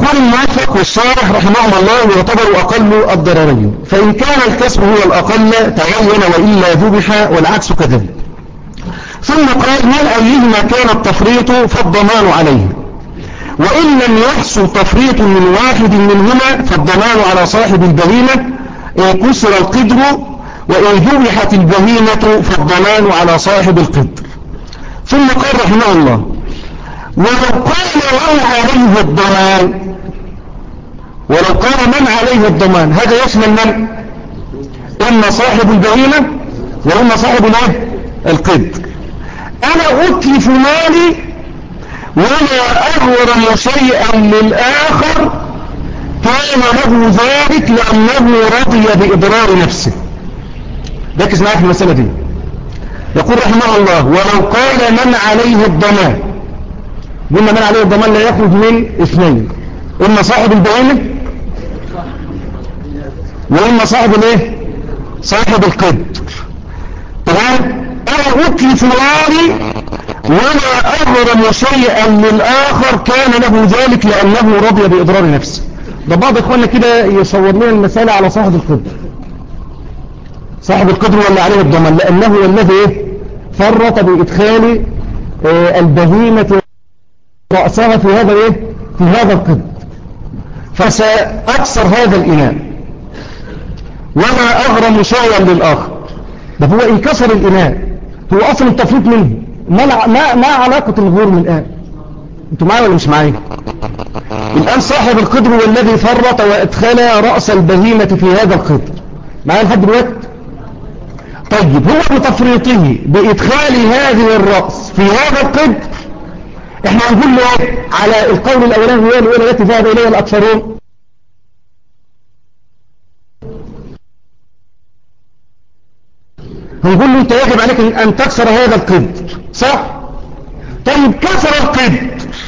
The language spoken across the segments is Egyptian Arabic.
يقول الموفق والصالح رحمه الله يعتبر أقل الضررين فإن كان الكسب هو الأقل تعين وإلا ذبح والعكس كذلك ثم قال من أيهما كان التفريط فالضمان عليه وإن لم يحصل تفريط من واحد منهما فالضمان على صاحب البهيمة إن كسر القدر وإن ذبحت البهيمة فالضمان على صاحب القدر ثم قال رحمه الله ولو قال له عليه الضمان ولو قال من عليه الضمان هذا يشمل من إما صاحب البهيمة وإما صاحب الايه القدر أنا أتلف مالي ولا أغرم شيئا للآخر كان له ذلك لأنه رضي بإضرار نفسه ركز معاك في المسألة دي يقول رحمه الله ولو قال من عليه الضمان قلنا من عليه الضمان لا يخرج من اثنين إما صاحب البهيمة وإما صاحب الايه صاحب القدر تمام أنا أتلف ناري ولا أغرم شيئا للآخر كان له ذلك لأنه رضي بإضرار نفسه ده بعض إخواننا كده يصور لنا المسألة على صاحب القدر صاحب القدر ولا عليه الضمان لأنه الذي إيه؟ فرط بإدخال آه، البهيمة رأسها في هذا إيه؟ في هذا القدر فسأكسر هذا الإناء وما أغرم شيئا للآخر ده هو انكسر الإناء هو أصل التفريط منه ما, ما, ما علاقة الغرم الآن انتوا معايا ولا مش معايا الآن صاحب القدر هو الذي فرط وادخل رأس البهيمة في هذا القدر معايا لحد دلوقتي طيب هو بتفريطه بإدخال هذه الرأس في هذا القدر احنا هنقول له على القول الأولاني هو الأولى التي ذهب إليها الأكثرون هنقول له انت يجب عليك ان تكسر هذا القدر صح طيب كسر القدر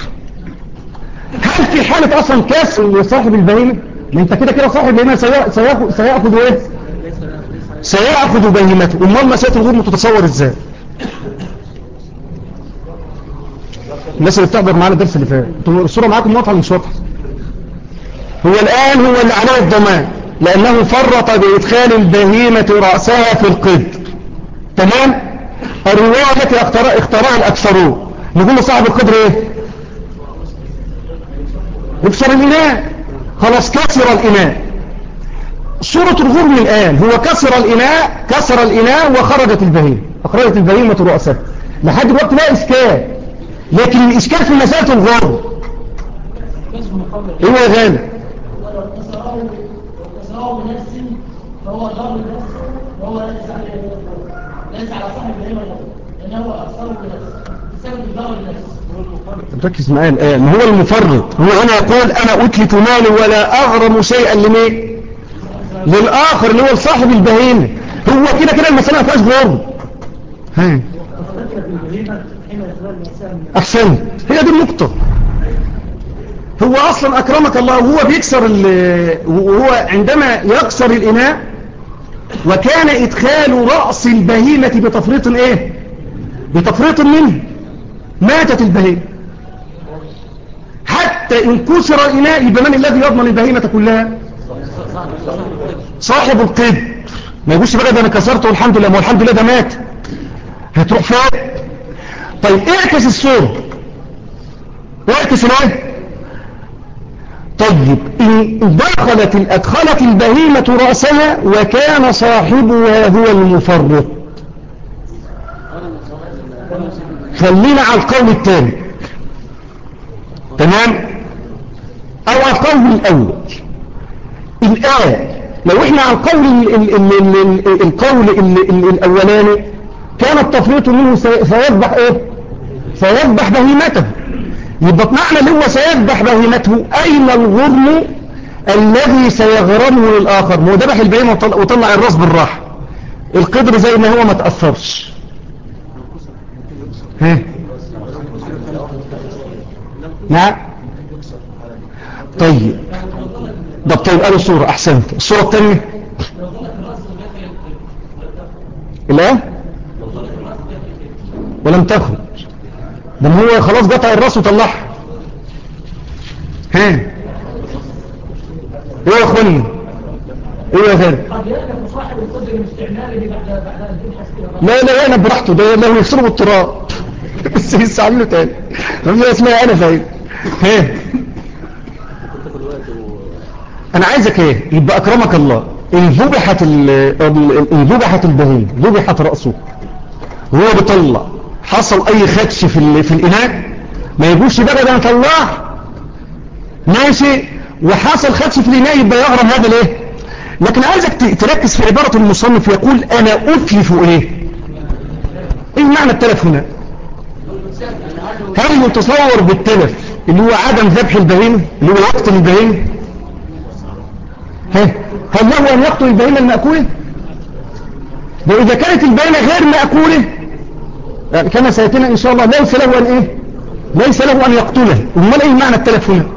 هل في حالة اصلا كسر لصاحب البهيمة ما انت كده كده صاحب البهيمة سيأخذ, سيأخذ ايه سيأخذ بهيمته امال مسألة الغرم تتصور ازاي الناس اللي بتحضر معانا الدرس اللي فات الصورة معاكم واضحة مش واضحة هو الآن هو اللي عليه الضمان لأنه فرط بإدخال البهيمة رأسها في القدر تمام الرواية التي اختارها الأكثرون نقول لصاحب القدر ايه يكسر الإناء خلاص كسر الإناء صورة الغرم الآن هو كسر الإناء كسر الإناء وخرجت البهيمة أخرجت البهيمة رأسها لحد الوقت لا إشكال لكن الإشكال في مسألة الغرم هو يا غالي فهو ضار نفسه وهو ليس عليه ليس على صاحب البهيمه لان هو اكثر بنفسه بسبب الضار لنفسه ركز معايا الآن ما هو المفرط هو هنا يقول أنا أتلف مالي ولا أغرم شيئا لمين للآخر اللي هو صاحب البهيمة هو كده كده المسألة ما فيهاش غرم ها أحسن هي دي النقطة هو أصلا أكرمك الله وهو بيكسر وهو عندما يكسر الإناء وكان إدخال رأس البهيمة بتفريط إيه بتفريط منه ماتت البهيمة حتى إن كسر الإناء يبقى من الذي يضمن البهيمة كلها صاحب القدر ما يقولش بقى ده أنا كسرته والحمد لله ما الحمد لله ده مات هتروح فين طيب اعكس الصورة اعكس الايه طيب إن دخلت أدخلت البهيمة رأسها وكان صاحبها هو المفرط خلينا على القول الثاني تمام أو على القول الأول الآن لو احنا على القول ال ال ال القول الأولاني كان التفريط منه سيذبح ايه سيذبح بهيمته يبقى معنى اللي هو سيذبح بهيمته أين الغرم الذي سيغرمه للآخر ما هو ذبح البهيمة وطلع الراس بالراحة القدر زي ما هو ما تأثرش ها نعم طيب ده طيب قالوا الصورة أحسنت الصورة الثانية لا ولم تخرج ده هو خلاص قطع الراس وطلعها ها ايه يا اخواني ايه يا غالي قد يألف صاحب القدر من استعماله بعد بعد أن تبحث فيها لا لا انا براحته ده لو يشربوا التراب بس يستعملوا تاني ما اسمها انا فاهم ها انا عايزك ايه يبقى اكرمك الله ان ذبحت ال- ال- ان ذبحت البهيم ذبحت راسه وهو بيطلع حصل اي خدش في ال- في الاناء ما يجوش بقى ده طلع ماشي وحصل خدش في الاناء يبقى يغرم هذا الايه لكن عايزك ت- تركز في عبارة المصنف يقول انا اتلف ايه ايه معنى التلف هنا هل يتصور بالتلف اللي هو عدم ذبح البهيمة اللي هو يقتل البهيمة ها هل له ان يقتل البهيمة المأكولة ده اذا كانت البهيمة غير مأكولة يعني كما سيأتينا ان شاء الله ليس له ان ايه ليس له ان يقتله امال ايه معنى التلف هنا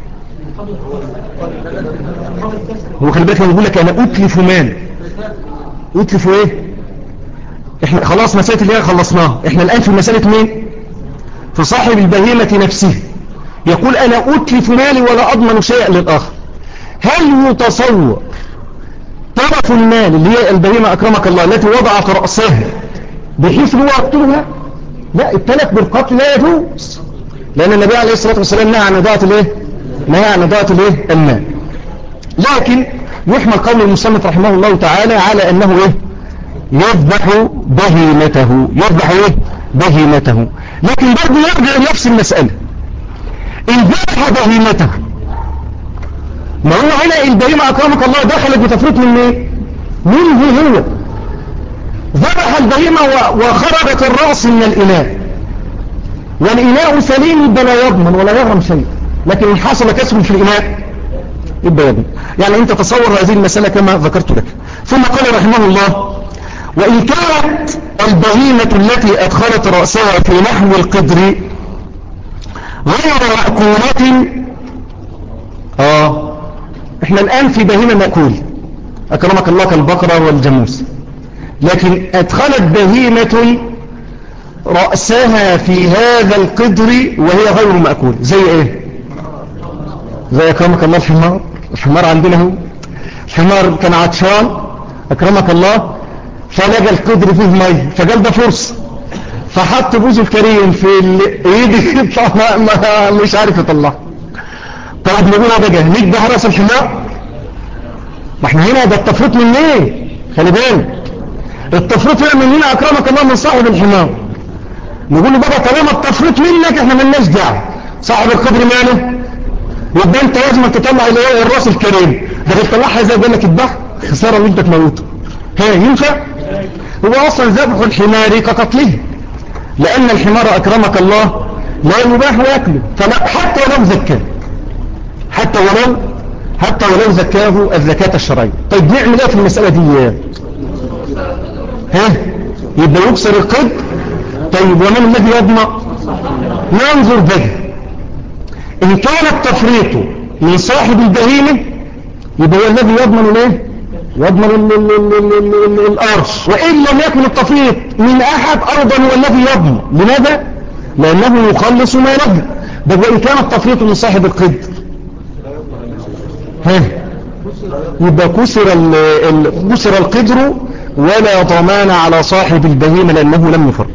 هو خلي بالك لما بيقول لك انا اتلف مال اتلف ايه احنا خلاص مسألة اللي هي خلصناها احنا الان في مسألة مين في صاحب البهيمة نفسه يقول انا اتلف مالي ولا اضمن شيئا للاخر هل يتصور طرف المال اللي هي البهيمة اكرمك الله التي وضعت رأسها بحيث هو يقتلها لا التلف بالقتل لا يجوز لان النبي عليه الصلاة والسلام نهى عن اضاعة الايه نهى عن اضاعة الايه المال لكن يحمل قول المصنف رحمه الله تعالى على انه ايه يذبح بهيمته يذبح ايه بهيمته لكن برضه يرجع لنفس المسألة ان ذبح بهيمته ما هو هنا البهيمة اكرمك الله دخلت بتفريط من ايه منه هو ذبح البهيمة و- وخرجت الرأس من الإناء والإناء سليم يبقى لا يضمن ولا يغرم شيء لكن إن حصل كسر في الإناء يبقى يضمن يعني أنت تصور هذه المسألة كما ذكرت لك ثم قال رحمه الله وإن كانت البهيمة التي أدخلت رأسها في نحو القدر غير مأكولة آه احنا الآن في بهيمة مأكول أكرمك الله كالبقرة والجاموس لكن أدخلت بهيمة رأسها في هذا القدر وهي غير مأكول زي ايه زي أكرمك الله الحمار الحمار عندنا هو الحمار كان عطشان أكرمك الله فلقى القدر فيه مي فقال ده فرصة فحط بوزه الكريم في ايدي يطلع ما ما مش عارف يطلع طب نقولها بقى نذبح راس الحمار ما احنا هنا ده التفريط من ايه خلي بالك التفريط هنا من هنا اكرمك الله من صاحب الحمار نقول له بقى طالما التفريط منك احنا مالناش دعوه صاحب القدر ماله يبقى انت لازم تطلع الايه الراس الكريم ده بتطلعها زي بقول لك اذبح خساره اللي انت تموته ها ينفع هو اصلا ذبح الحمار كقتله لان الحمار اكرمك الله لا يباح ويأكله فلا حتى ولو زكاه حتى ولو حتى ولو زكاه الزكاة الشرعية طيب نعمل ايه في المسألة دي ها يبقى يكسر القد طيب ومن الذي يضمع ننظر به ان كان التفريط من صاحب البهيمة يبقى هو الذي يضمن الايه يضمن ال- ال- ال- ال- ال- الارش وان لم يكن التفريط من احد ايضا هو الذي يضمن لماذا لانه يخلص ما له ده وان كان التفريط من صاحب القدر ها يبقى كسر ال- ال- كسر القدر ولا ضمان على صاحب البهيمة لأنه لم يفر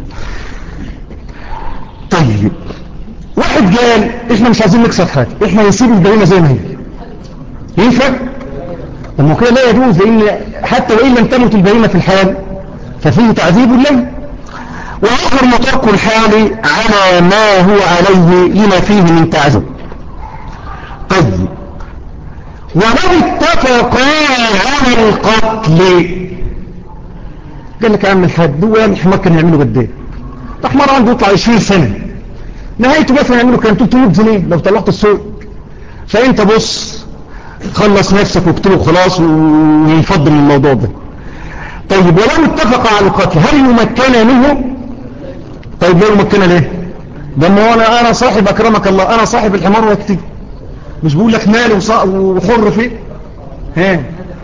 طيب واحد قال احنا مش عايزين نكسر حاجة احنا نسيب البهيمة زي ما هي ينفع طب ما كده لا يجوز لان حتى وان لم تمت البهيمة في الحال ففيه تعذيب له ويحرم ترك الحال على ما هو عليه لما فيه من تعذيب طيب ولو اتفقا على القتل قال لك يا عم الحاج هو يعني الحمار كان يعمله قد ايه ده حمار عنده يطلع 20 سنه نهايته مثلا يعمله كان 300 جنيه لو طلعت السوق فانت بص خلص نفسك واكتبه خلاص ويفضل الموضوع ده طيب ولو اتفق على القتل هل يمكن منه طيب لا يمكن ليه ده ما انا انا صاحب اكرمك الله انا صاحب الحمار واكتب مش بقول لك مال وص- وحر فيه ها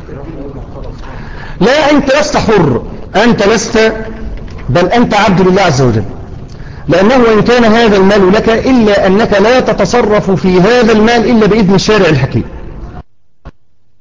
لا انت لست حر انت لست بل انت عبد لله عز وجل لانه وان كان هذا المال لك الا انك لا تتصرف في هذا المال الا باذن الشارع الحكيم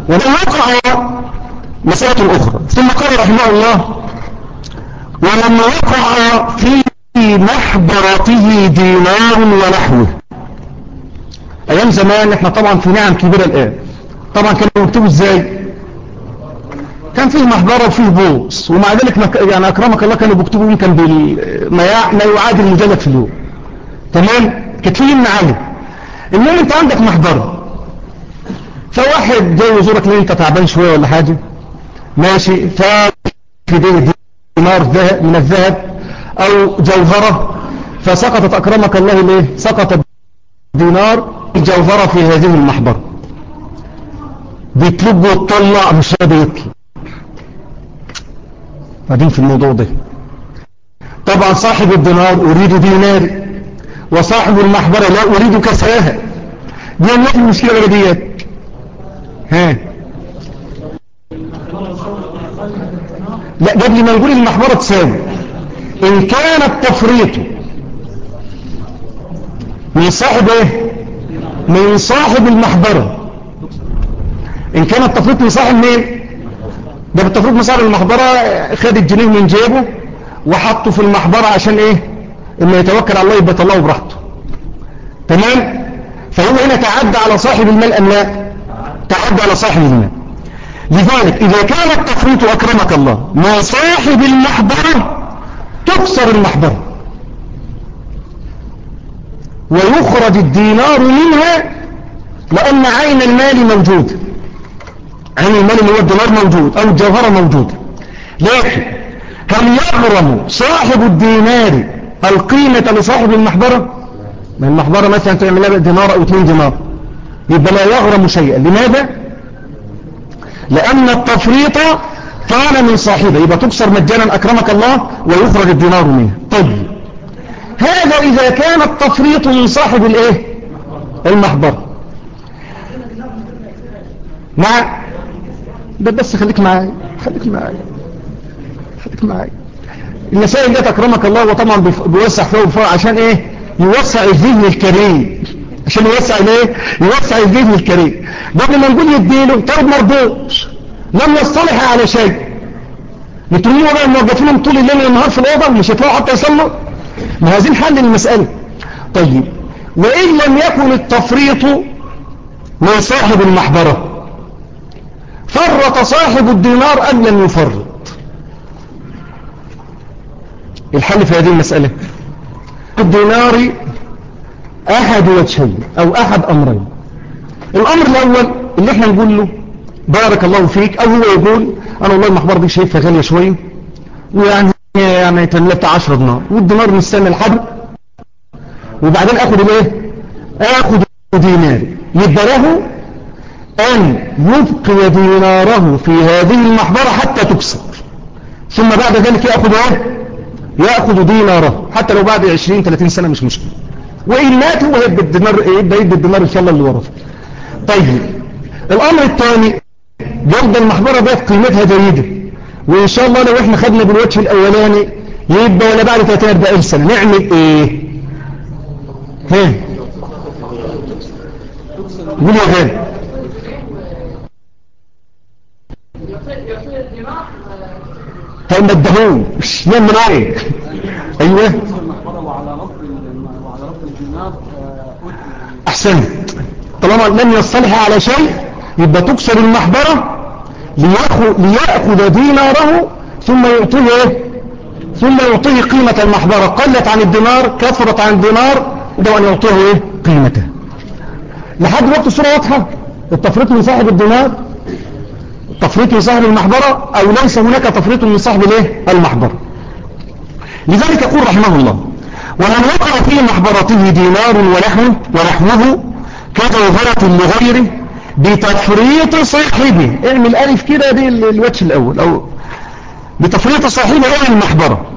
ولو وقع مسألة أخرى ثم قال رحمه الله ولما وقع في محبرته دينار ونحوه أيام زمان احنا طبعا في نعم كبيرة الآن طبعا كانوا يكتبوا ازاي كان فيه محبرة وفيه بوص ومع ذلك ما ك- يعني أكرمك الله كانوا بيكتبوا يمكن بما يع- ما يعادل مجلد في اليوم تمام كانت فيه يمنع عليه المهم انت عندك محبرة فواحد جاي يزورك ليه انت تعبان شوية ولا حاجة ماشي ففي دي دينار ذهب من الذهب او جوهرة فسقطت اكرمك الله ليه سقط دينار الجوهرة في هذه المحبرة بيتلب وتطلع مش راضي يطلع بعدين في الموضوع ده طبعا صاحب الدينار اريد ديناري وصاحب المحبرة لا اريد كساها دي الناس المشكلة بقى ديت ها لا قبل ما نقول المحبرة تساوي ان كان التفريط من صاحب ايه من صاحب المحبرة ان كان التفريط من صاحب مين ده بالتفريط من صاحب المحبرة خد الجنيه من جيبه وحطه في المحبرة عشان ايه اما يتوكل على الله يبقى طلعه براحته تمام فهو هنا تعدى على صاحب المال ام لا تعدى على صاحب المال لذلك اذا كان التفريط اكرمك الله من صاحب المحبرة تكسر المحبرة ويخرج الدينار منها لأن عين المال موجود عين المال اللي هو الدينار موجود أو الجوهرة موجودة لكن هل يغرم صاحب الدينار القيمة لصاحب المحبرة ما المحبرة مثلا تعمل لها دينار أو اثنين دينار يبقى لا يغرم شيئا لماذا لأن التفريط كان من صاحبه يبقى تكسر مجانا أكرمك الله ويخرج الدينار منه طيب هذا إذا كان التفريط من صاحب الايه المحبرة مع ده بس خليك معايا خليك معايا خليك معايا المسائل دي أكرمك الله وطبعا بيف- بيوسع فيها وفيها عشان ايه يوسع الذهن الكريم عشان يوسع الايه يوسع الذهن الكريم قبل ما نقول يديله طيب مرضوش لم يصطلح على شيء بتقولوا بقى موظفينهم طول الليل والنهار في الاوضه مش هيطلعوا حتى يصلوا ما عايزين حل للمساله طيب وان لم يكن التفريط من صاحب المحبره فرط صاحب الدينار ام لم يفرط الحل في هذه المساله الدينار احد وجهين او احد امرين الامر الاول اللي احنا نقول له بارك الله فيك او هو يقول انا والله المحبره دي شايفها غاليه شويه ويعني يعني تلت 10 دينار والدينار مستنى الحد وبعدين اخد الايه اخد ديناري يبقى له ان يبقي ديناره في هذه المحبره حتى تكسر ثم بعد ذلك ياخذ ايه ياخذ ديناره حتى لو بعد 20 30 سنه مش مشكله وان مات هو يبقى الدينار ايه يبقى يدي الدينار ان شاء الله اللي ورثه طيب الامر الثاني برضه المحبره ديت قيمتها جيده وان شاء الله لو احنا خدنا بالوجه الاولاني يبقى ولا بعد 30 40 سنه نعمل ايه ها قول يا غالي طيب ما ادهوش نعمل ايه ايوه المحبرة وعلى رب ال- وعلى رب الدينار آه، قلت احسنت طالما لم يصلح على شيء يبقى تكسر المحبرة ليأخذ, ليأخذ ديناره ثم يعطيه ايه ثم يعطيه قيمة المحبرة قلت عن الدينار كثرت عن الدينار ده أن يعطيه ايه قيمته لحد وقت الصورة واضحة التفريط من صاحب الدينار التفريط من صاحب المحبرة او ليس هناك تفريط من صاحب الايه المحبرة لذلك يقول رحمه الله ومن وقع في محبرته دينار ونحوه ونحوه كجوهرة لغيره بتفريط صاحبه اعمل ألف كده دي ال- الوجه الأول أو بتفريط صاحبه إلى المحبرة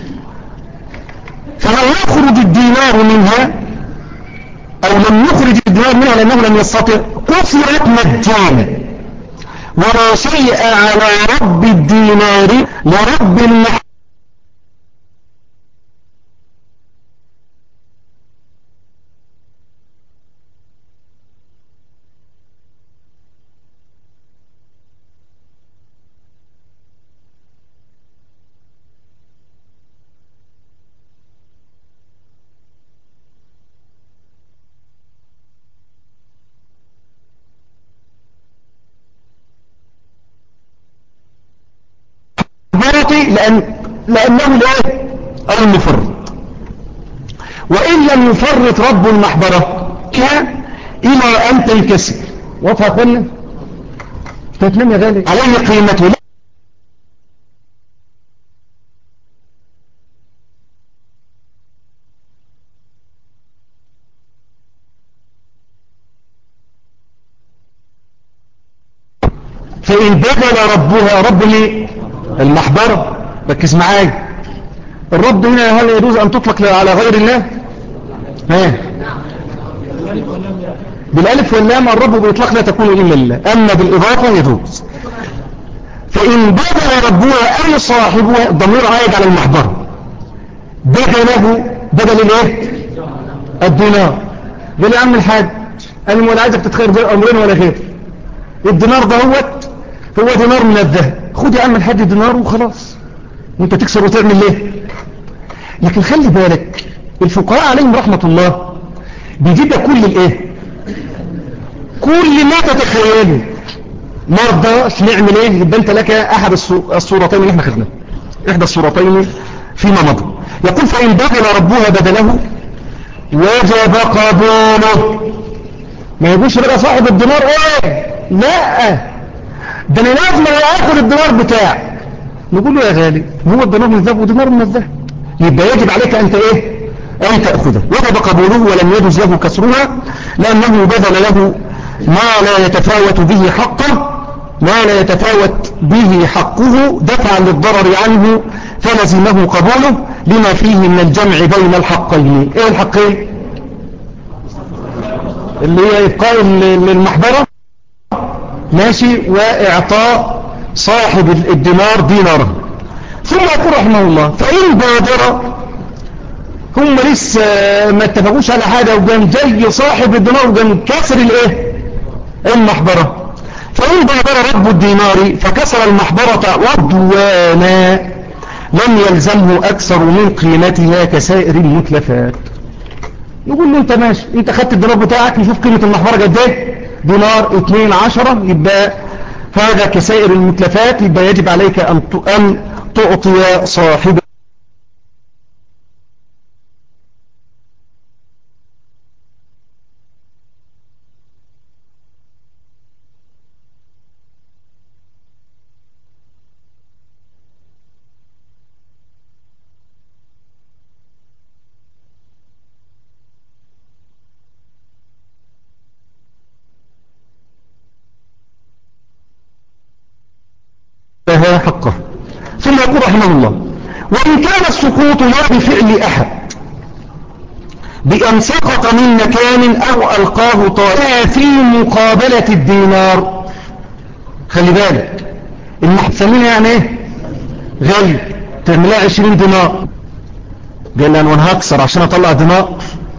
فلو يخرج الدينار منها أو لم يخرج الدينار منها لأنه لم يستطع قصرت مجانا ولا شيء على رب الدينار لرب المحبرة لأن لأنه لا المفرط وإن لم يفرط رب المحبرة إلى أن تنكسر واضحة أخوانا تتنم يا غالي عليه قيمته فإن بذل ربها رب ليه المحبرة ركز معايا الرب هنا هل يجوز أن تطلق على غير الله ها بالالف واللام الرب بيطلق لا تكون إلا لله أما بالإضافة يجوز فإن بذل ربها أي صاحبها الضمير عائد على المحبرة بذله بدل الايه الدينار قال يا عم الحاج انا ولا عايزك تتخير غير امرين ولا غير الدينار ده هوت هو دينار من الذهب خد يا عم الحاج دينار وخلاص وانت تكسر وتعمل ليه لكن خلي بالك الفقهاء عليهم رحمة الله بيجيب لك كل الايه كل ما تتخيله مرضى نعمل ايه يبقى انت لك احد الصورتين اللي احنا خدناه احدى الصورتين فيما مضى يقول فإن بذل ربها بدله وجب قبوله ما يقولش بقى صاحب الدينار ايه لا ده انا لازم اخد الدينار بتاعك نقول له يا غالي هو الدينار من الذهب ودينار من الذهب يبقى يجب عليك انت ايه ان تأخذه وجب قبوله ولم يجوز له كسرها لانه بذل له ما لا يتفاوت به حقه ما لا يتفاوت به حقه دفعا للضرر عنه فلزمه قبوله لما فيه من الجمع بين الحقين ايه الحقين اللي هي ابقاء للمحبرة ماشي واعطاء صاحب الدينار ديناره ثم يقول رحمه الله فإن بادر هم لسه ما اتفقوش على حاجة وقام جاي صاحب الدينار وقام كسر الايه المحبرة فإن بادر رب الدينار فكسر المحبرة عدوانا لم يلزمه أكثر من قيمتها كسائر المتلفات نقول له انت ماشي انت خدت الدينار بتاعك نشوف قيمة المحبرة قد ايه دينار اتنين عشرة يبقى هذا كسائر المتلفات يبقى يجب عليك أن أن تعطي صاحب لها حقه ثم يقول رحمه الله وإن كان السقوط لا بفعل أحد بأن سقط من مكان أو ألقاه طائعا في مقابلة الدينار خلي بالك المحسنين يعني ايه غالي تعملها عشرين دينار قال لي انا هكسر عشان اطلع دينار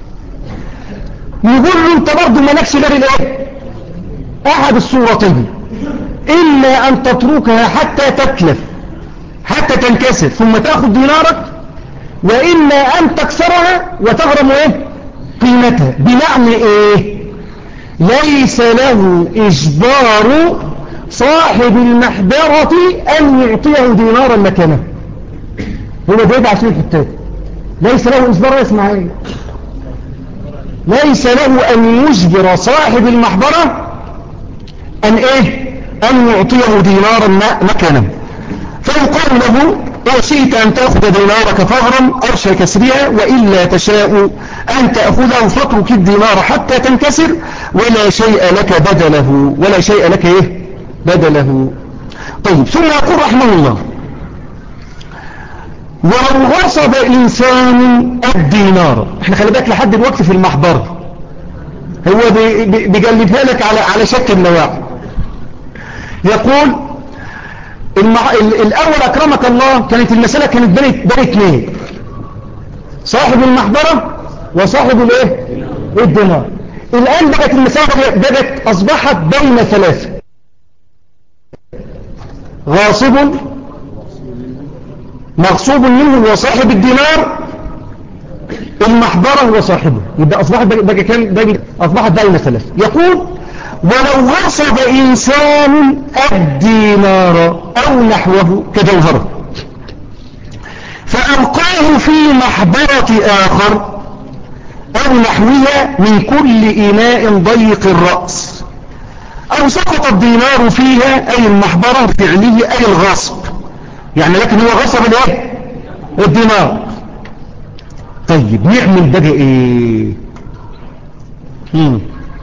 يقول له انت برضه مالكش غير الايه احد الصورتين إلا أن تتركها حتى تتلف حتى تنكسر ثم تأخذ دينارك وإما أن تكسرها وتغرم إيه؟ قيمتها بمعنى إيه ليس له إجبار صاحب المحبرة أن يعطيه دينارا مكانه هو ده عشان الحتات ليس له إجبار اسمع إيه ليس له أن يجبر صاحب المحبرة أن إيه أن يعطيه دينارا مكانا فيقال له إن شئت أن تأخذ دينارك فغرا أرشى كسرها وإلا تشاء أن تأخذه فاترك الدينار حتى تنكسر ولا شيء لك بدله ولا شيء لك إيه بدله طيب ثم يقول رحمه الله ولو غصب إنسان الدينار احنا خلي بالك لحد الوقت في المحبر هو بيجلبها لك على على شكل النواعي يقول المع... الأول أكرمك الله كانت المسألة كانت بين بين اثنين صاحب المحبرة وصاحب الايه الدينار الآن بقت المسألة بقت أصبحت بين ثلاثة غاصب مغصوب منه وصاحب الدينار المحبرة وصاحبه يبقى أصبحت بقى كان بين أصبحت بين ثلاثة يقول ولو غصب إنسان الدينار أو نحوه كجوهرة فألقاه في محبرة آخر أو نحوها من كل إناء ضيق الرأس أو سقط الدينار فيها أي المحبرة فعله أي الغصب يعني لكن هو غصب الايه الدينار طيب نعمل بقى ايه مم.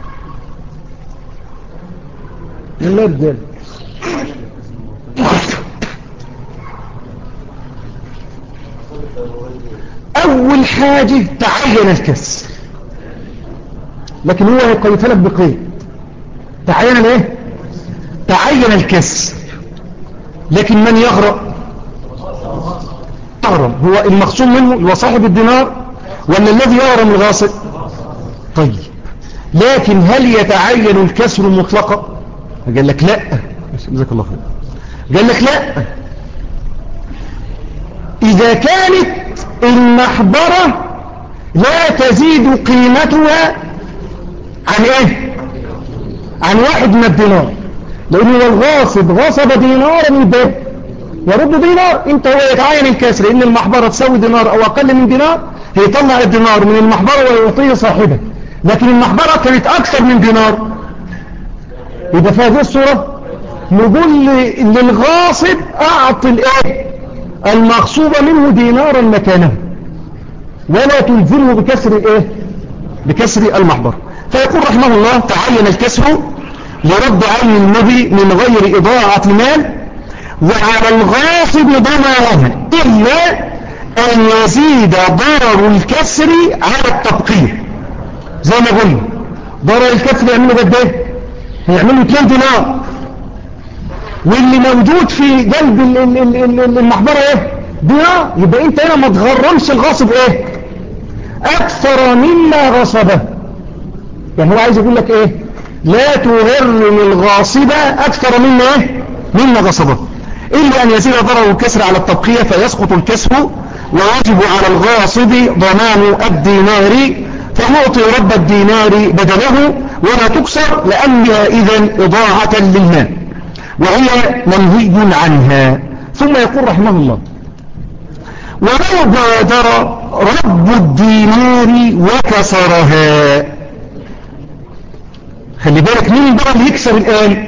الله يبدل اول حاجة تعين الكسر لكن هو هيقيدها لك بقيد تعين الايه تعين الكسر لكن من يغرق يغرم هو المخصوم منه هو صاحب الدينار ولا الذي يغرم الغاصب طيب لكن هل يتعين الكسر مطلقا قال لك لا جزاك الله خير قال لك لا إذا كانت المحبرة لا تزيد قيمتها عن ايه عن واحد من الدينار لأنه الغاصب غصب دينار من باب يرد دينار انت هو يتعين الكسر ان المحبرة تساوي دينار او اقل من دينار هيطلع الدينار من المحبرة ويعطيه صاحبه لكن المحبرة كانت اكثر من دينار يبقى في هذه الصورة نقول للغاصب اعطي الايه المغصوب منه دينارا مكانه ولا تلزمه بكسر الايه بكسر المحبر فيقول رحمه الله تعين الكسر لرد عين النبي من غير إضاعة مال وعلى الغاصب ضمانها إلا أن يزيد ضرر الكسر على التبقية زي ما قلنا ضرر الكسر يعمله قد ايه هيعمله 2 دينار واللي موجود في قلب المحبرة ايه دينار يبقى انت هنا ما تغرمش الغاصب ايه اكثر مما غصبه يعني هو عايز يقول لك ايه لا تغرم الغاصب اكثر مما ايه مما غصبه إلا أن يزيد ضرر الكسر على التبقية فيسقط الكسر ويجب على الغاصب ضمان الدينار فيعطي رب الدينار بدله ولا تكسر لأنها إذا إضاعة للمال وهي منهي عنها ثم يقول رحمه الله ولو بادر رب الدينار وكسرها خلي بالك مين بقى اللي يكسر الآن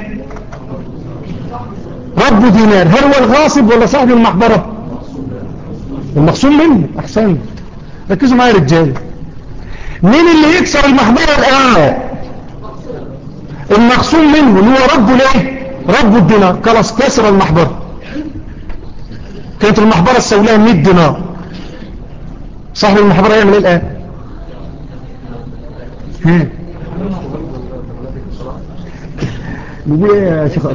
رب دينار هل هو الغاصب ولا صاحب المحبرة المخصوم منه احسن ركزوا معايا يا رجال مين اللي يكسر المحبرة الآن المخصوم منه اللي هو ربه ليه رب الدينار خلاص كسر المحبرة كانت المحبرة السولاه 100 دينار صاحب المحبرة يعمل ايه الآن ها نقول ايه يا شيخ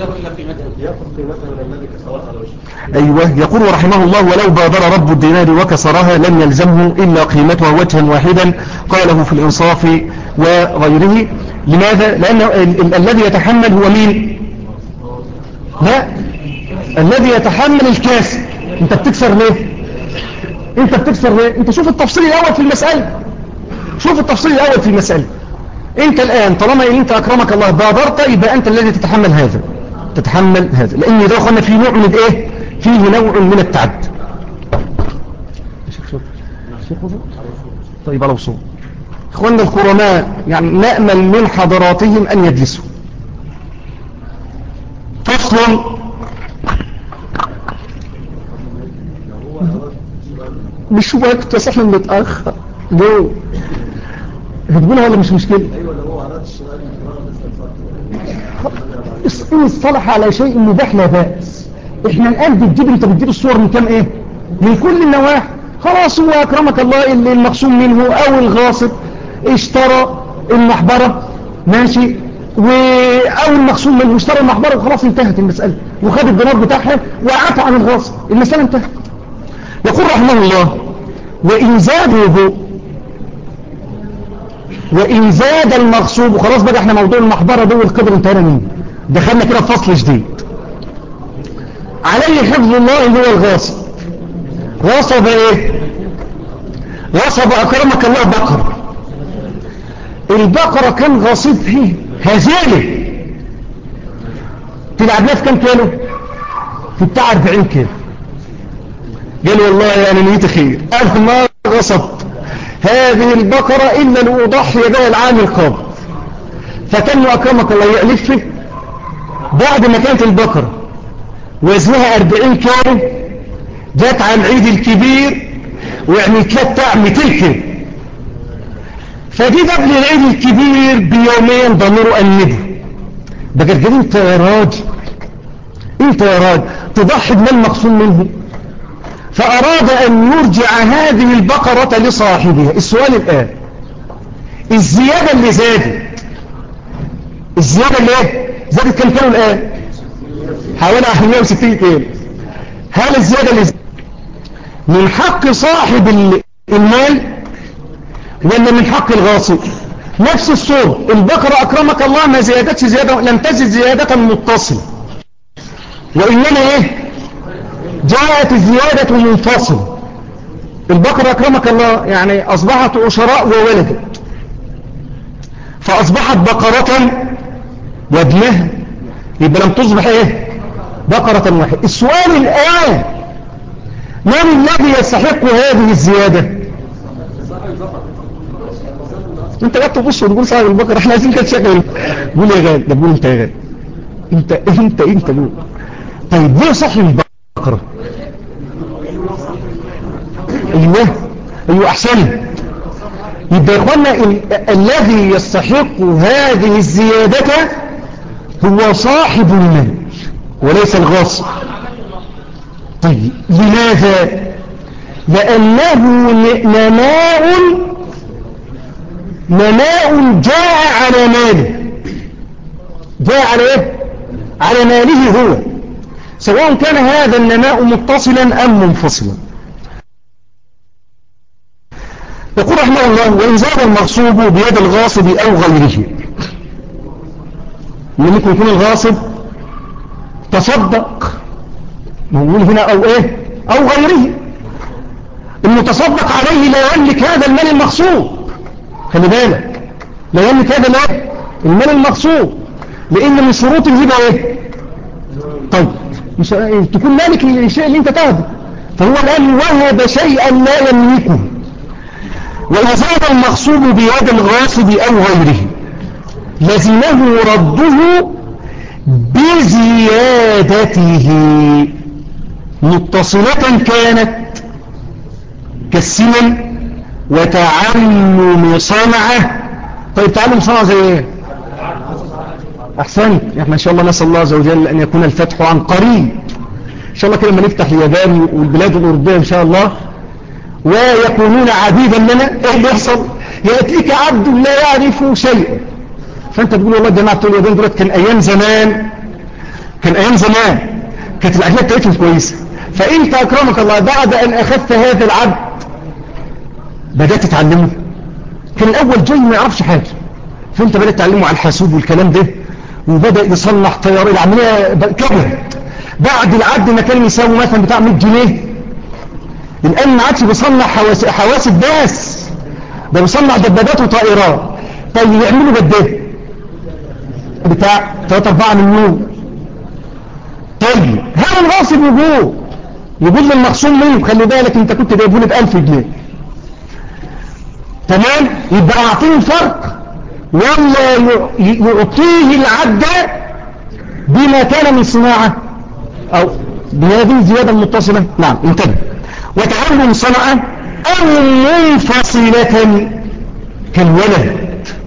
ايوه يقول رحمه الله ولو بادر رب الدينار وكسرها لم يلزمه الا قيمتها وجها واحدا قاله في الانصاف وغيره لماذا لان ال الذي يتحمل هو مين لا الذي يتحمل الكاس انت بتكسر ليه انت بتكسر ليه انت شوف التفصيل الاول في المسألة شوف التفصيل الاول في المسألة انت الان طالما ان انت اكرمك الله بادرت يبقى انت الذي تتحمل هذا تتحمل هذا لان ده اخوانا فيه نوع من ايه فيه نوع من التعد طيب على وصول اخوانا الكرماء يعني نأمل من حضراتهم ان يجلسوا فصل مش وقت بس احنا بنتأخر ليه هتقولها ولا مش مشكلة ايوه لو هو اراد السؤال إن اصطلح على شيء مباح لا بأس احنا الآن بتجيب انت بتجيب الصور من كام ايه من كل النواحي خلاص هو اكرمك الله اللي المقسوم منه او الغاصب اشترى المحبرة ماشي و... او المقسوم منه اشترى المحبرة وخلاص انتهت المسألة وخد الدينار بتاعها وعفى عن الغاصب المسألة انتهت يقول رحمه الله وإن زاده وإن زاد المغصوب وخلاص بقى احنا موضوع المحبرة ده والقدر انتهينا منه دخلنا كده في فصل جديد عليه حفظ الله هو الغاصب غصب ايه غصب اكرمك الله بقرة البقرة كان غاصبها هزيلة تلعب لها في كام كيلو في بتاع 40 كيلو قال والله انا نيتي خير انا ما غصبت هذه البقرة الا لاضحي بها العام القادم فكان اكرمك الله يعلف بعد ما كانت البقرة وزنها 40 كيلو جت على العيد الكبير وعملت لها بتاع 200 كيلو فدي قبل العيد الكبير بيومين ضميره أنبه بقى قال انت يا راجل انت يا راجل تضحي بمال مقصود منه فأراد أن يرجع هذه البقرة لصاحبها السؤال الآن الزيادة اللي زادت الزيادة اللي ايه زادت كم كيلو الآن حوالي 160 كيلو هل الزيادة اللي زادت من حق صاحب المال ولا من حق الغاصب نفس الصور البقرة أكرمك الله ما زيادتش زيادة لم تزد زيادة متصلة وإنما إيه جاءت الزيادة منفصل البقرة أكرمك الله يعني أصبحت أشراء وولدت فأصبحت بقرة وابنها يبقى لم تصبح إيه بقرة واحدة السؤال الآن من الذي يستحق هذه الزيادة انت قاعد تبص وتقول صاحب البقرة احنا عايزين كده شكل قول يا غالي ده قول انت يا غالي انت انت انت قول طيب ليه صاحب البقرة ايوه ايوه احسن يبقى يا اخوانا الذي يستحق هذه الزيادة هو صاحب المال وليس الغاصب طيب لماذا لأنه نماء نماء جاء على ماله جاء على ايه على ماله هو سواء كان هذا النماء متصلا أم منفصلا يقول رحمه الله وإن زاد المغصوب بيد الغاصب أو غيره ممكن يكون الغاصب تصدق نقول هنا أو إيه أو غيره المتصدق عليه لا يملك هذا المال المغصوب خلي بالك لا يملك هذا المال المال المغصوب لأن من شروط الهبة إيه طيب مش تكون مالك للشيء اللي انت تاخده فهو الآن وهب شيئا لا يملكه وإذا زاد المغصوب بيد الغاصب أو غيره لزمه رده بزيادته متصلة كانت كالسمن وتعلم صنعة طيب تعلم صنعة زي ايه احسنت احنا ان شاء الله نسأل الله عز وجل ان يكون الفتح عن قريب ان شاء الله كده لما نفتح اليابان والبلاد الاوروبيه ان شاء الله ويكونون عبيدا لنا ايه اللي يحصل يأتيك عبد لا يعرف شيئا فانت تقول والله جماعة اليابان دولت كان ايام زمان كان ايام زمان كانت الاجيال بتاعتهم كويسه فانت اكرمك الله بعد ان اخذت هذا العبد بدأت تتعلمه كان الاول جاي ما يعرفش حاجة فانت بدأت تعلمه على الحاسوب والكلام ده وبدأ يصلح طيارة العملية كبرت بعد العد ما كان يساوي مثلا بتاع 100 جنيه الان ما عادش بيصلح حواسب بس ده بيصلح دبابات وطائرات طيب يعملوا قد ايه بتاع 3 4 مليون طيب هل الغاصب يقول يقول للمخصوم منه خلي بالك انت كنت جايبه لي ب 1000 جنيه تمام يبقى اعطيه الفرق ولا يعطيه العد بما كان من صناعة او بهذه الزيادة المتصلة نعم انتبه وتعلم صنعة او منفصلة كالولد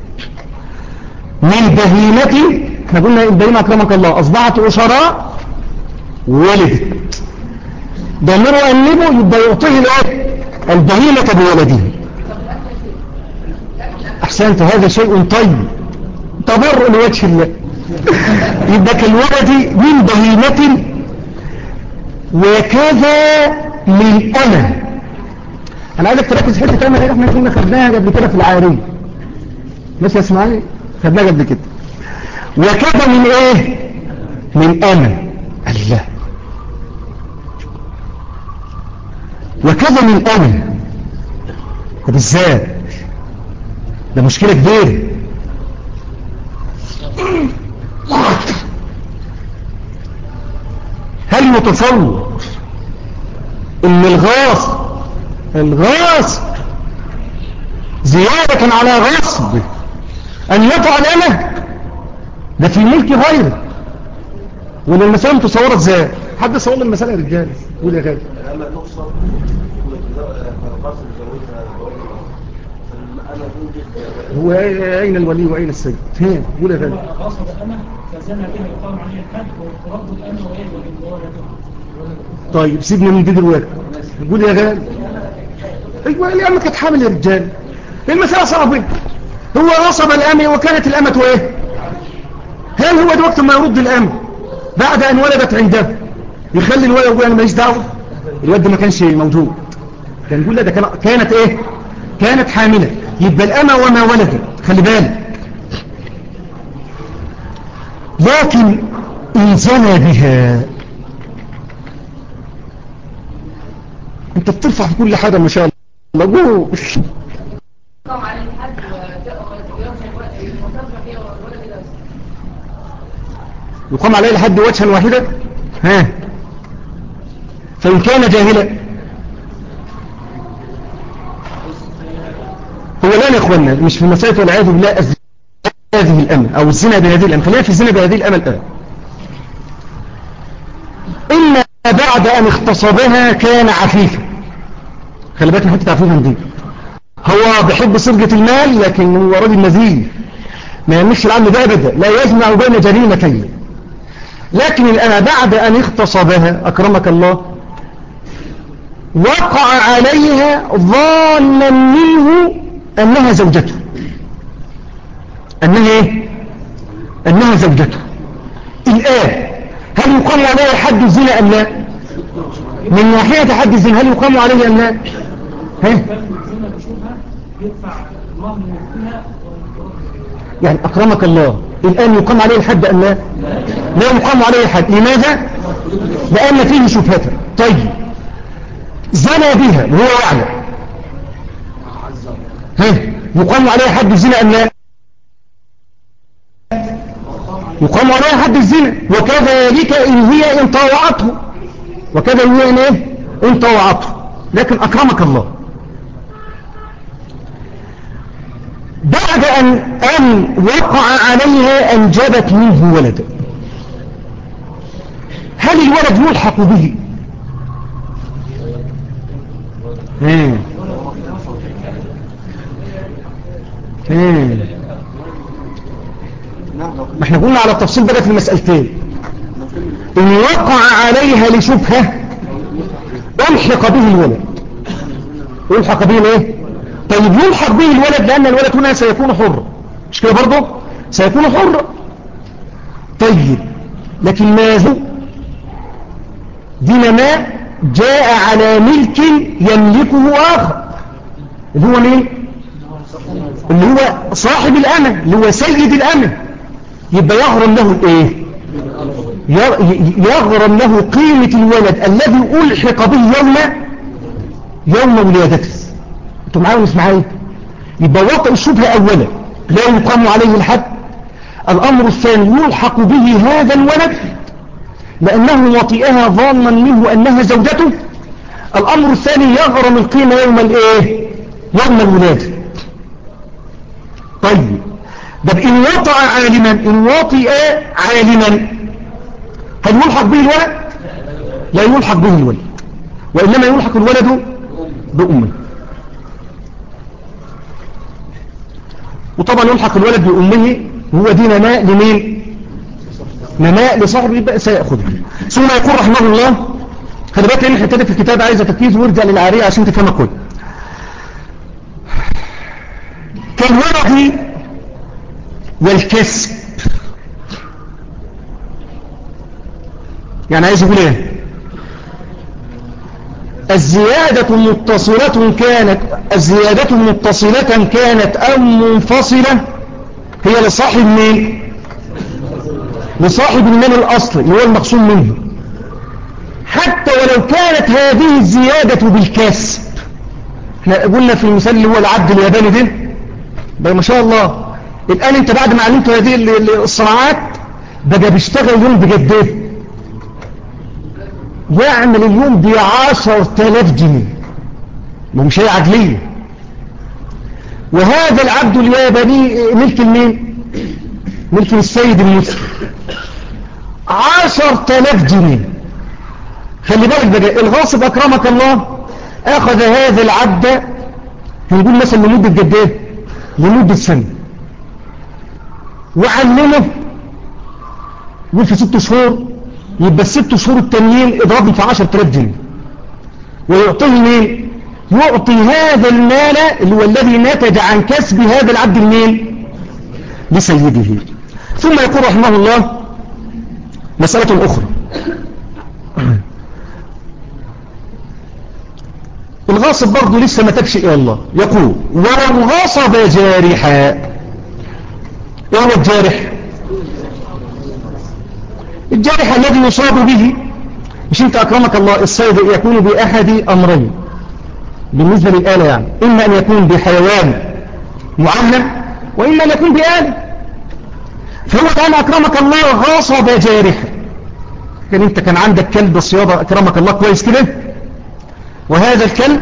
من بهيمة احنا قلنا البهيمة اكرمك الله اصبحت اشراء ولدت ضميره أنبه يبقى يعطيه الايه البهيمة بولده احسنت هذا شيء طيب تبرع لوجه الله يبقى كالولد من بهيمة وكذا من أنا أنا عايزك تركز حتة تانية غير احنا كنا خدناها قبل كده في العارية ماشي اسمعني خدناها قبل كده وكذا من ايه من أنا الله وكذا من أنا طب ازاي ده مشكلة كبيرة هل يتصور ان من الغاصب الغاصب زيادة على غصب أن يطع الأمة ده في ملك غيره وإن المسألة متصورة ازاي حد صور المسألة يا رجال قول يا غالي الأمة تقصر فالقصر زوجها الأمة توجد هو أين الولي وأين السيد فين قول يا غالي غصب الأمة فزنى بها يقام عليه الحد ورد الأمة وإيه والإنضارة طيب سيبنا من دي دلوقتي قول يا غالي ايوه الأمة كانت حامل يا رجال المسألة صعبة هو نصب الأمة وكانت الأمة ايه هل هو ده وقت ما يرد الأمة بعد أن ولدت عنده يخلي الولد يقول أنا ماليش دعوة الولد ده ما كانش موجود كان يقول لا ده كان- كانت ايه كانت حاملة يبقى الأمة وما ولدت خلي بالك لكن إن زنى بها انت بترفع في كل حاجة ما شاء الله قول قام عليه الحد ويرجع المتابعة فيها ولا كده يقام عليه الحد وجها واحدا ها فإن كان جاهلا هو الآن يا إخوانا مش في مسألة والعياذ بالله الز- هذه الأمة أو الزنا بهذه الأمة خلينا في الزنا بهذه الأمة الآن إما بعد أن اغتصبها كان عفيفا خلي بالك من حتة عفيفا دي هو بيحب صرقة المال لكن هو راجل نزيه ما يمشي العمل ده أبدا لا يجمع بين جريمتين لكن الآن بعد أن اغتصبها أكرمك الله وقع عليها ظانا منه أنها زوجته أنها إيه؟ أنها زوجته الآن هل يقام عليها حد الزنا أم لا من ناحية حد الزنا هل يقام عليه أم لا ها؟ كان الزنا بشوفها يدفع مهر فيها يعني أكرمك الله الآن يقام عليه الحد أم لا لا يقام عليه الحد لماذا لأن فيه شبهة طيب زنى بها وهو يعلم ها يقام عليه حد الزنا أم لا يقام عليه حد الزنا وكذلك إن هي إن طوعته وكذا إن هي إن إيه إن طوعته لكن أكرمك الله بعد أن, أن وقع عليها أنجبت منه ولدا هل الولد يلحق به مم. مم. ما احنا قلنا على التفصيل بقى في المسألتين إن وقع عليها لشبهة ألحق به الولد يلحق به الايه طيب يلحق به الولد لأن الولد هنا سيكون حر مش كده برضه سيكون حر طيب لكن ماذا دين ما جاء على ملك يملكه آخر اللي هو مين اللي هو صاحب الأمة اللي هو سيد الأمة يبقى يغرم له الايه يغرم له قيمة الولد الذي ألحق به يوم يوم ولادته انتوا معايا ولا مش معايا يبقى وطئ الشبهة أولا لا يقام عليه الحد الأمر الثاني يلحق به هذا الولد لأنه وطئها ظانا منه أنها زوجته الأمر الثاني يغرم القيمة يوم الايه يوم الولادة طيب طب إن وطأ عالما إن وطئ عالما هل يلحق به الولد لا يلحق به الولد وإنما يلحق الولد بأمه وطبعا يلحق الولد بأمه هو دي نماء لمين نماء لصاحبه يبقى سيأخذه ثم يقول رحمه الله خلي بالك لان الحته دي في الكتاب عايزه تركيز وارجع للعاريه عشان تفهمها كويس كالورع والكسب يعني عايز يقول ايه الزيادة متصلة كانت الزيادة متصلة كانت أو منفصلة هي لصاحب مين لصاحب المال الأصلي اللي هو المقسوم منه حتى ولو كانت هذه الزيادة بالكسب احنا قلنا في المثال اللي هو العبد الياباني ده بقى ما شاء الله الآن انت بعد ما علمت هذه ال- ال- الصناعات بقى بيشتغل يوم بجده يعمل اليوم بعشر تلاف جنيه مش هي عدلية وهذا العبد الياباني ملك المين ملك السيد المسلم عشر تلاف جنيه خلي بالك بقى الغاصب أكرمك الله أخذ هذا العبد هنقول مثلا لمدة قد ايه لمدة سنة وعلمه يقول في ست شهور يبقى الست شهور التانيين اضربه في عشر تلاف جنيه ويعطيه مين يعطي هذا المال اللي هو الذي نتج عن كسب هذا العبد المين لسيده ثم يقول رحمه الله مسألة أخرى الغاصب برضه لسه ما تبشي إلى الله يقول ولو غصب جارحا ايه هو الجارح الجارح الذي يصاب به مش انت اكرمك الله الصيد يكون باحد امرين بالنسبة للآلة يعني اما ان يكون بحيوان معلم واما ان يكون بآلة فهو كان اكرمك الله غاصب جارحا كان انت كان عندك كلب صيادة اكرمك الله كويس كده وهذا الكلب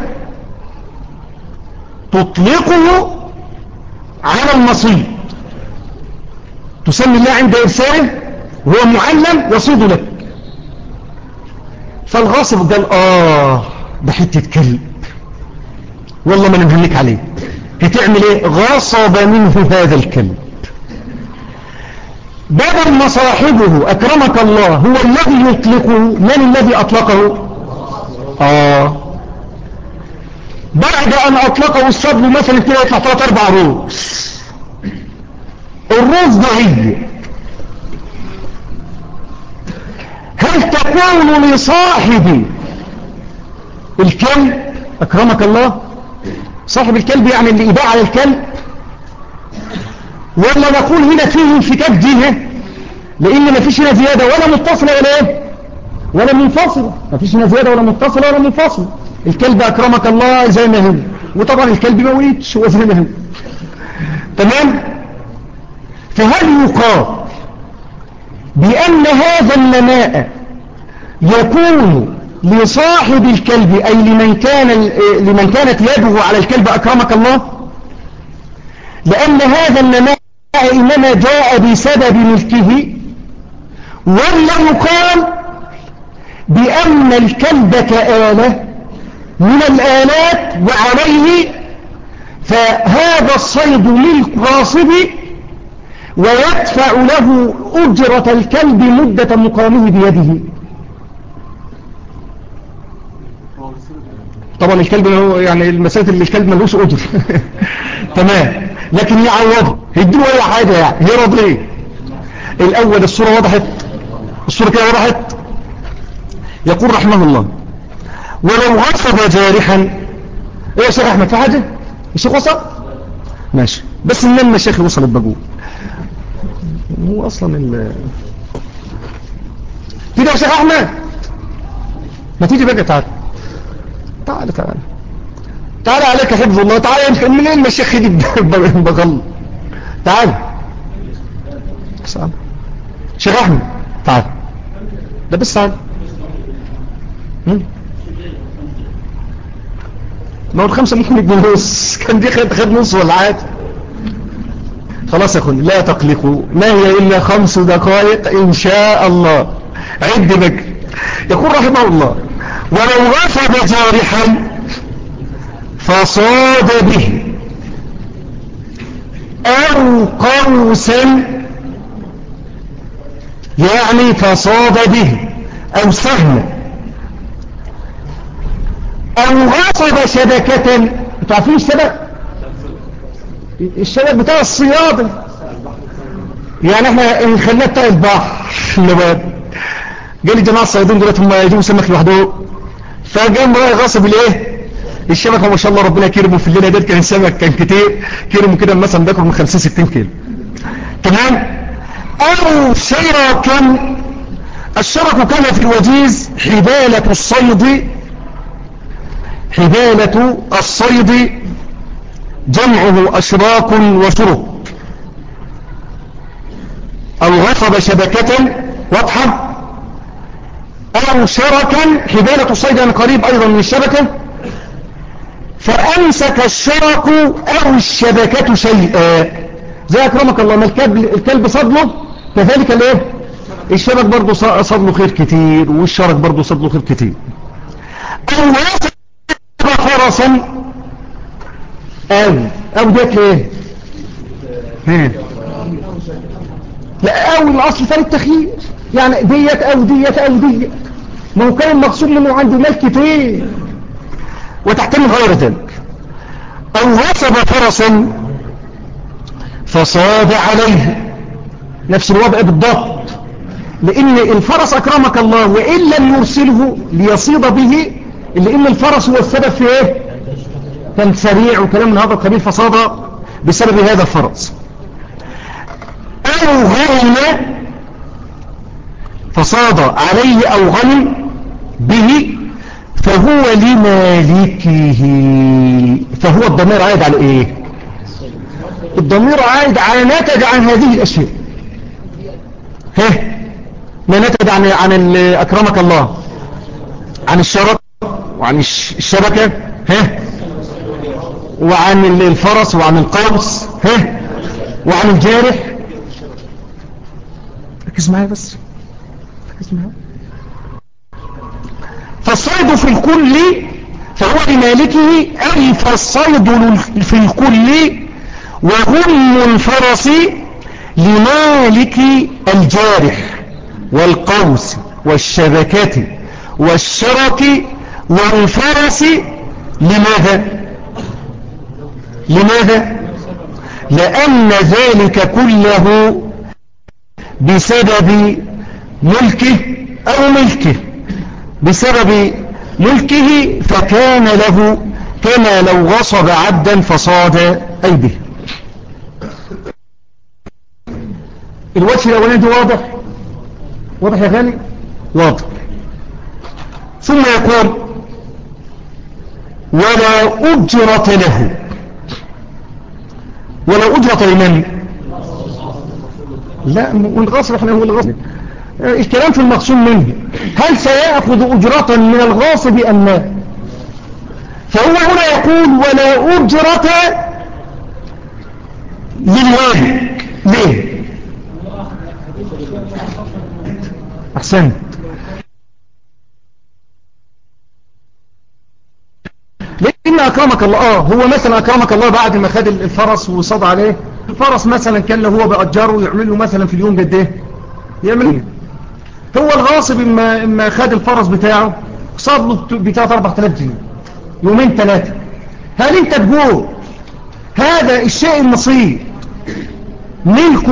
تطلقه على المصيد تسمي الله عند إرساله وهو معلم يصيد لك فالغاصب قال آه ده حتة كلب والله ما نمهلك عليه هتعمل ايه غاصب منه هذا الكلب بدل ما صاحبه أكرمك الله هو الذي يطلقه من الذي أطلقه آه بعد أن أطلقه الصبل مثلا كده يطلع ثلاث أربع روس الروس ده هي هل تكون لصاحب الكلب أكرمك الله صاحب الكلب يعني اللي إباع على الكلب ولا نقول هنا فيه انفتاك جهة لأن ما فيش هنا زيادة ولا متصلة ولا ايه ولا منفصلة ما فيش هنا زيادة ولا متصلة ولا منفصلة الكلب أكرمك الله زي ما هو وطبعا الكلب ما وليدش هو زي ما هو تمام فهل يقال بأن هذا النماء يكون لصاحب الكلب أي لمن, كان لمن كانت يده على الكلب أكرمك الله لأن هذا النماء إنما جاء بسبب ملكه ولا يقال بأن الكلب كآلة من الآلات وعليه فهذا الصيد ملك غاصب ويدفع له أجرة الكلب مدة مقامه بيده طبعا الكلب هو يعني المسألة اللي الكلب ملوش أجر تمام لكن يعوضه يديله أي حاجة يعني يرض ليه الأول الصورة وضحت الصورة كده وضحت يقول رحمه الله ولو غصب جارحا ايه يا شيخ احمد في حاجة الشيخ وصل ماشي بس لما الشيخ وصل بقول هو اصلا ال تيجي يا شيخ احمد ما تيجي بقى تعال تعال تعال تعال عليك حفظ الله تعال يمكن منين ما الشيخ يجي بغل تعال سلام شيخ احمد تعال ده بس تعال ما هو الخمسة ممكن يبقوا نص كان دي خد خد نص ولا عاد خلاص يا اخواني لا تقلقوا ما هي إلا خمس دقائق إن شاء الله عد بك يقول رحمه الله ولو غفب جارحا فصاد به أو قوسا يعني فصاد به أو سهما أو غصب شبكة انتوا عارفين الشبك الشبك بتاع الصيادة يعني احنا نخليها بتاع البحر اللباب قال لي جماعة الصيادين دلوقتي هم يجيبوا سمك لوحدهم فقام راي غصب الايه الشبكة ما شاء الله ربنا كرمه في الليلة ديت كان السمك كان كتير كرمه كده مثلا بياكل من 50 60 كيلو تمام او شركا الشرك كان في الوجيز حبالة الصيد حبالة الصيد جمعه أشراك وشرك أو غصب شبكة واضحة أو أو شركا حبالة الصيد يعني قريب أيضا من الشبكة فأمسك الشرك أو الشبكة شيئا زي أكرمك الله ما الكلب, الكلب صدله كذلك الايه الشبك برضه صدله خير كتير والشرك برضه صدله خير كتير أو وصل فرسا أو أو ديت ليه ها لا أو الأصل ثاني التخيير يعني ديت أو ديت أو ديت ما هو كان المقصود منه عنده مال كتير وتحتمل غير ذلك أو وصب فرسا فصاد عليه نفس الوضع بالضبط لأن الفرس أكرمك الله وإن لم يرسله ليصيد به لأن الفرس هو السبب في إيه كان سريع وكلام من هذا القبيل فصاد بسبب هذا الفرس أو غنم فصاد عليه أو غنم به فهو لمالكه فهو الضمير عائد على ايه الضمير عائد على ناتج عن هذه الاشياء ها ما ناتج عن عن اكرمك الله عن الشرك وعن الشبكة ها وعن الفرس وعن القوس ها وعن الجارح ركز معايا بس ركز معايا فالصيد في الكل فهو لمالكه أي فالصيد في الكل وهم الفرس لمالك الجارح والقوس والشبكة والشرك والفرس لماذا لماذا لأن ذلك كله بسبب ملكه أو ملكه بسبب ملكه فكان له كما لو غصب عبدا فصاد أي به الوجه الأولاني ده واضح واضح يا غالي واضح ثم يقول ولا أجرة له ولا أجرة لمن لا الغصب احنا هو الغصب الكلام في المقسوم منه هل سيأخذ أجرة من الغاصب أم لا فهو هنا يقول ولا أجرة للمالك ليه أحسنت لأن أكرمك الله آه هو مثلا أكرمك الله بعد ما خد الفرس وصد عليه الفرس مثلا كان له هو بأجره ويعمل له مثلا في اليوم قد ايه يعمل ايه هو الغاصب اما, اما خد الفرس بتاعه صاد له بتاعه 4000 جنيه يومين ثلاثة هل انت تقول هذا الشيء النصيب ملك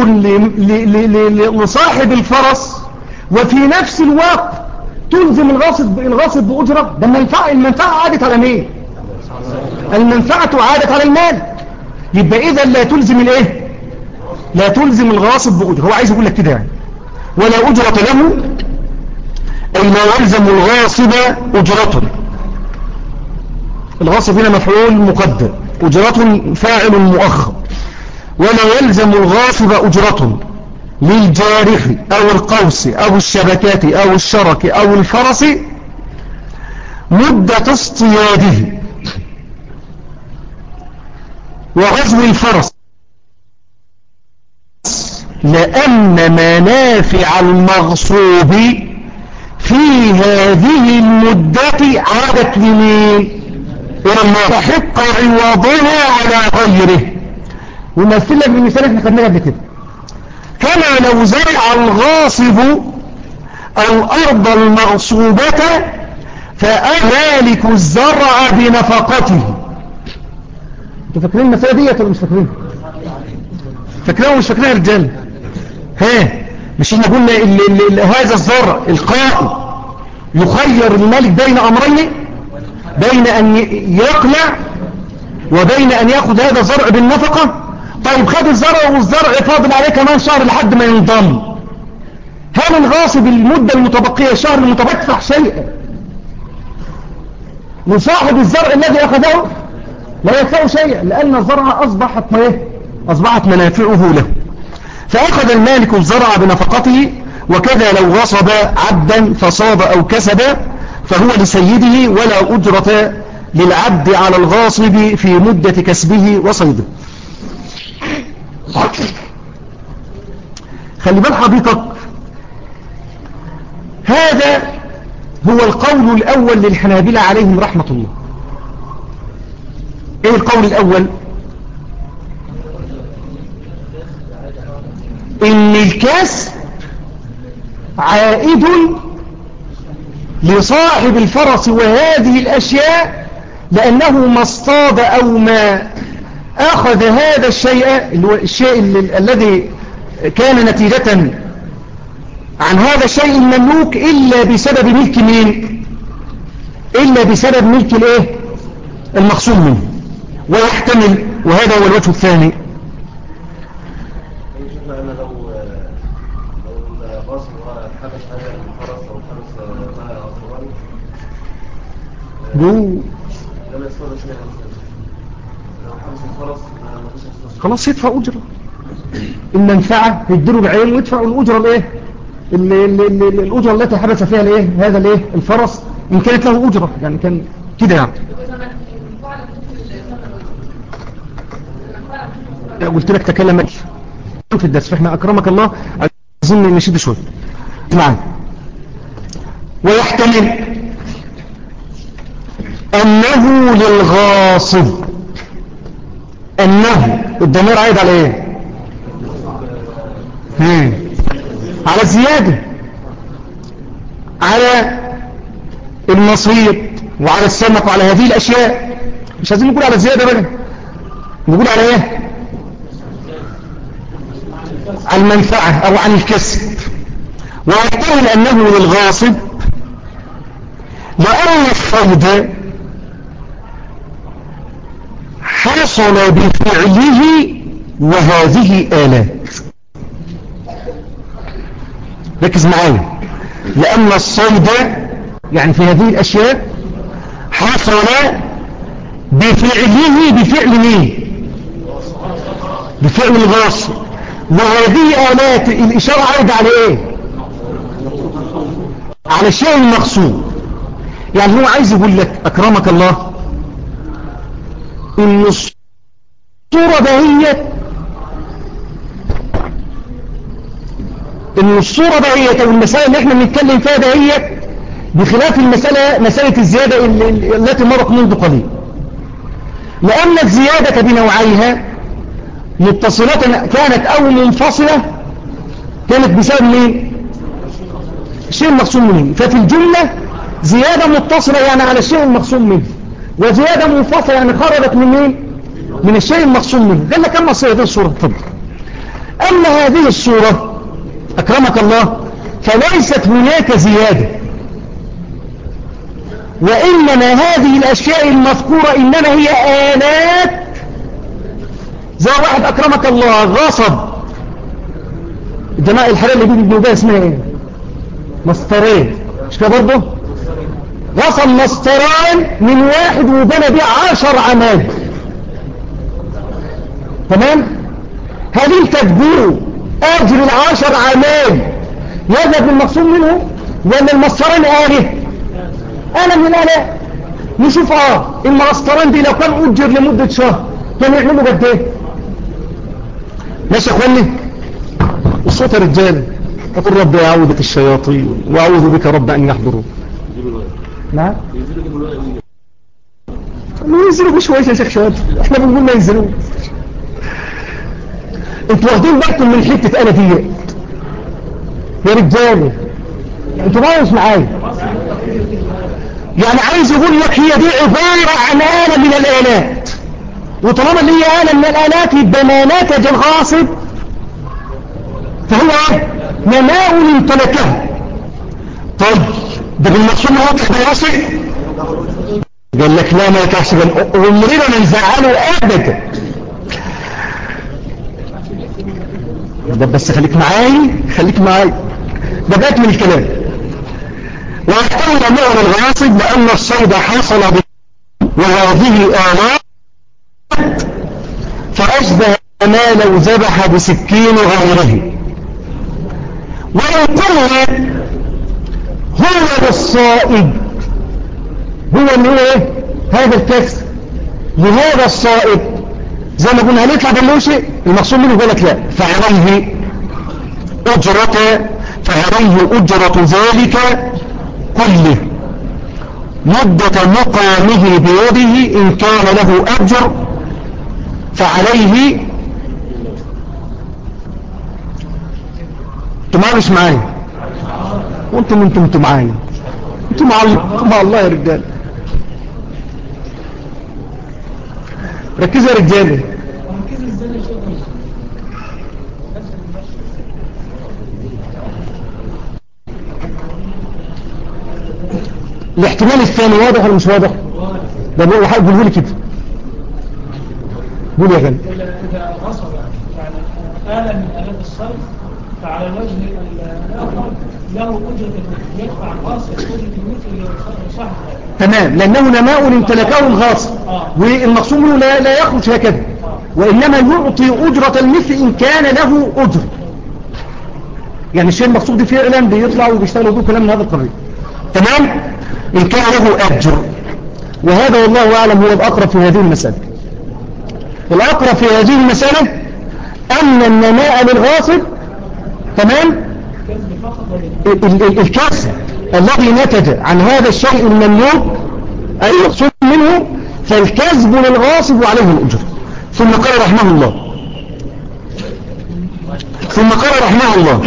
لصاحب الفرس وفي نفس الوقت تلزم الغاصب الغاصب بأجرة ده المنفعة, المنفعة عادت على مين المنفعة عادت على المال يبقى إذا لا تلزم الايه لا تلزم الغاصب بأجرة هو عايز يقول لك كده يعني ولا أجرة له أي لا يلزم الغاصب أجرة الغاصب هنا مفعول مقدم أجرة فاعل مؤخر ولا يلزم الغاصب أجرة للجارح أو القوس أو الشبكات أو الشرك أو الفرس مدة اصطياده وغزو الفرس لأن منافع المغصوب في هذه المدة عادت لمين إلى الله تحق عوضها على غيره ومثل لك بمثال احنا خدناها قبل كده كما لو زرع الغاصب الأرض المغصوبة فأمالك الزرع بنفقته انتوا فاكرين المسألة ديت ولا مش فاكرين فاكرين مش فاكرين يا رجال ها مش احنا قلنا ال ال ال هذا الزرع القائم يخير الملك بين امرين بين ان يقلع وبين ان ياخذ هذا الزرع بالنفقة طيب خد الزرع والزرع فاضل عليه كمان شهر لحد ما ينضم هل الغاصب المدة المتبقية شهر المتبقى شيئا من صاحب الزرع الذي اخذه لا يدفع شيئا لان الزرع اصبحت ما ايه اصبحت منافعه له فأخذ المالك الزرع بنفقته وكذا لو غصب عبدا فصاب أو كسب فهو لسيده ولا أجرة للعبد على الغاصب في مدة كسبه وصيده خلي بال حضرتك هذا هو القول الأول للحنابلة عليهم رحمة الله ايه القول الأول ان الكسب عائد لصاحب الفرس وهذه الأشياء لأنه ما اصطاد أو ما أخذ هذا الشيء الشيء الذي كان نتيجة عن هذا الشيء المملوك إلا بسبب ملك مين إلا بسبب ملك الايه المقصود منه ويحتمل وهذا هو الوجه الثاني شفنا أن لو لو الباص حبس هذا الفرس أو حبس ما أصوان جو لم يصطاد شيئا لو حبس الفرس ما فيش يصطاد خلاص يدفع أجرة المنفعة يديله بعين ويدفع الأجرة الايه ال- ال- ال- ال- الأجرة التي حبس فيها الايه هذا الايه الفرس إن كانت له أجرة يعني كان كده يعني لا، قلت لك تكلم معي في الدرس فاحنا أكرمك الله عايزين نشد شوية معايا ويحتمل أنه للغاصب أنه الضمير عايد على إيه هم. على الزيادة على المصير وعلى السمك وعلى هذه الأشياء مش عايزين نقول على الزيادة بقى نقول على إيه على المنفعة أو عن الكسب ويحتمل أنه للغاصب لأن الصيد حصل بفعله وهذه آلات ركز معايا لأن الصيد يعني في هذه الأشياء حصل بفعله بفعل مين بفعل الغاصب وهذه آلات الإشارة عايدة على إيه على الشيء المقصود يعني هو عايز يقول لك أكرمك الله إن الصورة دهيت إن الصورة دهيت أو المسألة اللي احنا بنتكلم فيها دهيت بخلاف المسألة مسألة الزيادة ال- ال- التي مرت منذ قليل لأن الزيادة بنوعيها متصلة كانت أو منفصلة كانت بسبب مين الشيء المقصود منه ففي الجملة زيادة متصلة يعني على الشيء المقصود منه وزيادة منفصلة يعني خرجت من مين من الشيء المقصود منه قال لك أما صيغة الصورة تفضل أما هذه الصورة أكرمك الله فليست هناك زيادة وإنما هذه الأشياء المذكورة إنما هي آلات زي واحد أكرمك الله غصب الجماعة الحلال اللي بيجي بيجي اسمها ايه مسطرين مش كده برضه غصب مسطران من واحد وبنى بيه عشر عماد تمام هل انت تقول اجر العشر عماد يذهب المقصود منه ولا المسطران آله آلة من الآلات نشوف اه المسطران دي لو كان اجر لمدة شهر كان يعملوا قد ايه ماشي يا اخواني الصوت يا رجال اقول رب اعوذ بك الشياطين واعوذ بك رب ان يحضروا نعم ما ينزلوا بشوية يا شيخ شهاد احنا بنقول ما ينزلوا انتوا واخدين بالكم من حتة انا دي يا رجال انتوا ما مش معايا يعني عايز يقول لك هي دي عبارة عن آلة من الآلات وطالما اللي هي آلة من الآلات يبقى ما نتج الغاصب فهو ايه مناول امتلكه طيب ده بالمقصود ما يطلق بالغاصب قال لك لا ما تحسب عمرنا ما نزعله ابدا ده بس خليك معاي خليك معاي ده بقيت من الكلام ويحتمل انه للغاصب لان الصيد حصل ب وهذه آلات فأشبه ما لو ذبح بسكين غيره وإن قلنا هو للصائب هو اللي هو ايه هذا الكسر لهذا الصائب زي ما قلنا هنطلع باللوشي المقصود منه يقول لك لا فعليه أجرة فعليه أجرة ذلك كله مدة مقامه بيده إن كان له أجر فعليه انتوا معايا مش معايا وانتم انتم انتم معايا انتم مع الله مع الله يا رجال ركزوا يا رجاله الاحتمال الثاني واضح ولا مش واضح ده هو حاجه قوله لي كده قول يا غالي إذا غصب يعني آلة من آلات الصرف فعلى الوجه الآخر له أجرة يدفع غاصب أجرة المثل لصاحب تمام لأنه نماء امتلكه الغاصب والمقصود منه لا, لا يخرج هكذا وإنما يعطي أجرة المثل إن كان له أجر يعني الشيء المقصود فعلا بيطلع وبيشتغل ويقول كلام من هذا القبيل تمام إن كان له أجر وهذا والله أعلم هو الأقرب في هذه المسألة الأقرب في هذه المسألة أن النماء للغاصب تمام ال- ال- الكسب الذي نتج عن هذا الشيء المملوك أي مقصود منه فالكسب للغاصب وعليه الأجر ثم قال رحمه الله ثم قال رحمه الله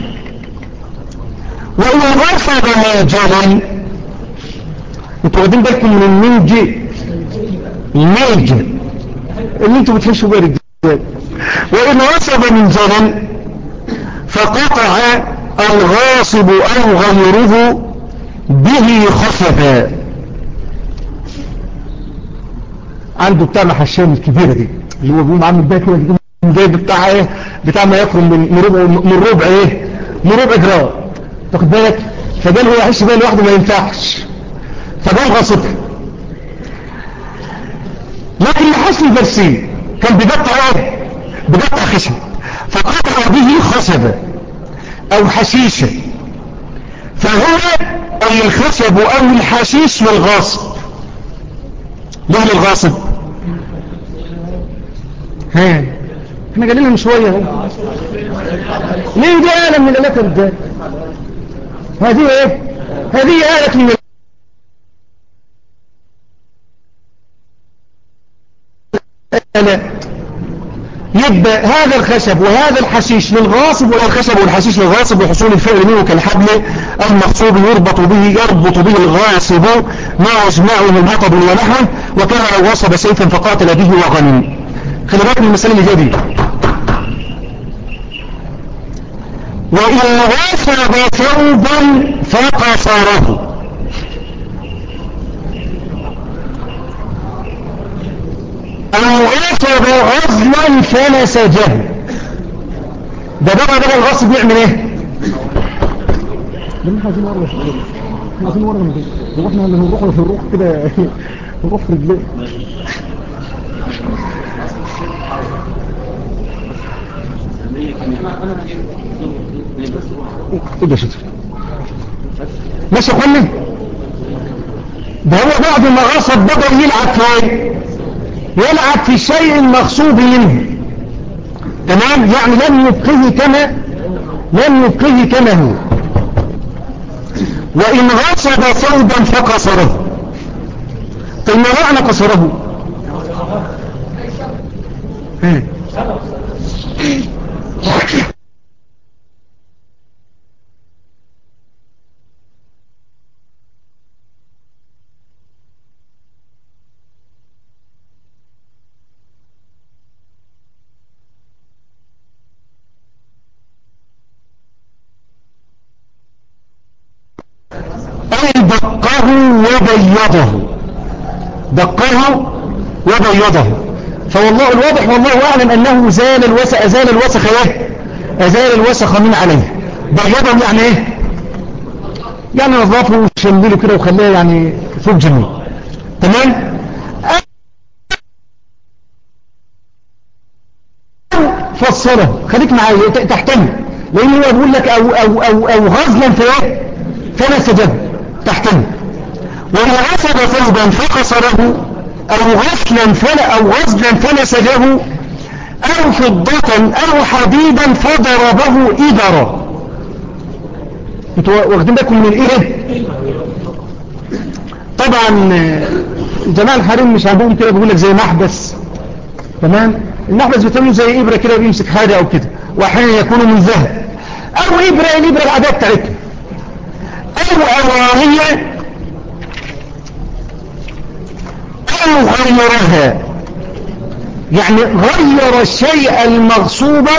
وإن غصب ماجلا انتوا واخدين بالكم من المنجي المنجي اللي انتوا بتحسوا بيه رجال وإن غصب من جلا فقطع الغاصب أو غيره به خففا عنده بتاع محشام الكبيرة دي اللي هو بيقوم عامل بيها كده بيقوم جايب بتاع ايه بتاع ما يقرم من من ربع من ربع ايه من ربع جرام تاخد بالك فقال هو يحس بيها لوحده ما ينفعش فقام غاصبها لكن حسن البرسي كان بيقطع ايه بيقطع خشب فقطع به خشبة او حشيشة فهو اي الخشب او الحشيش للغاصب ليه للغاصب ها احنا قالين من شوية اهو ليه دي آلة من الآلات الرجال هذه ايه هذه آلة من الآلات يبقى هذا الخشب وهذا الحشيش للغاصب ولا الخشب والحشيش للغاصب وحصول الفعل منه كالحبل المقصود يربط به يربط به الغاصب ما يجمعه من حطب ونحوه وكان لو غصب سيفا فقاتل به وغنم خلي بالك من المسألة اللي جايه دي وإن غصب ثوبا فقصره أو غصب غزلا فنسجه ده بقى بقى الغصب يعمل ايه لما عايزين ورا احنا عايزين ورا من كده هو احنا اللي هنروح في الروح كده نروح في رجليه ايه ده شتر ماشي يا اخوانا ده هو بعد ما غصب بدأ يلعب في ايه يلعب في الشيء المغصوب منه تمام يعني لم يبقيه كما لم يبقيه كما هو وإن غصب ثوبا فقصره طيب ما معنى قصره ها. أي دقه وبيضه دقه وبيضه فوالله الواضح والله أعلم أنه زال الوسخ أزال الوسخ ايه أزال الوسخ من عليه بيضه يعني ايه يعني نظافه وشمله كده وخليه يعني فوق جميل تمام فصله خليك معايا ت- تحتمل لان هو بيقول لك او او او او غزلا في ايه فنسجه تحتمل وإن غسل ثوبا فقصره أو غسلا فلا أو غسلا فنسجه أو فضة أو حديدا فضربه إبرا انتوا واخدين بالكم من ايه طبعا جماعة الحريم مش عندهم كده بيقول لك زي محبس تمام المحبس بتعمله زي إبرة كده بيمسك حاجة أو كده وأحيانا يكون من ذهب أو إبرة الإبرة العادية بتاعتها أو أوانية أو غيرها يعني غير الشيء المغصوب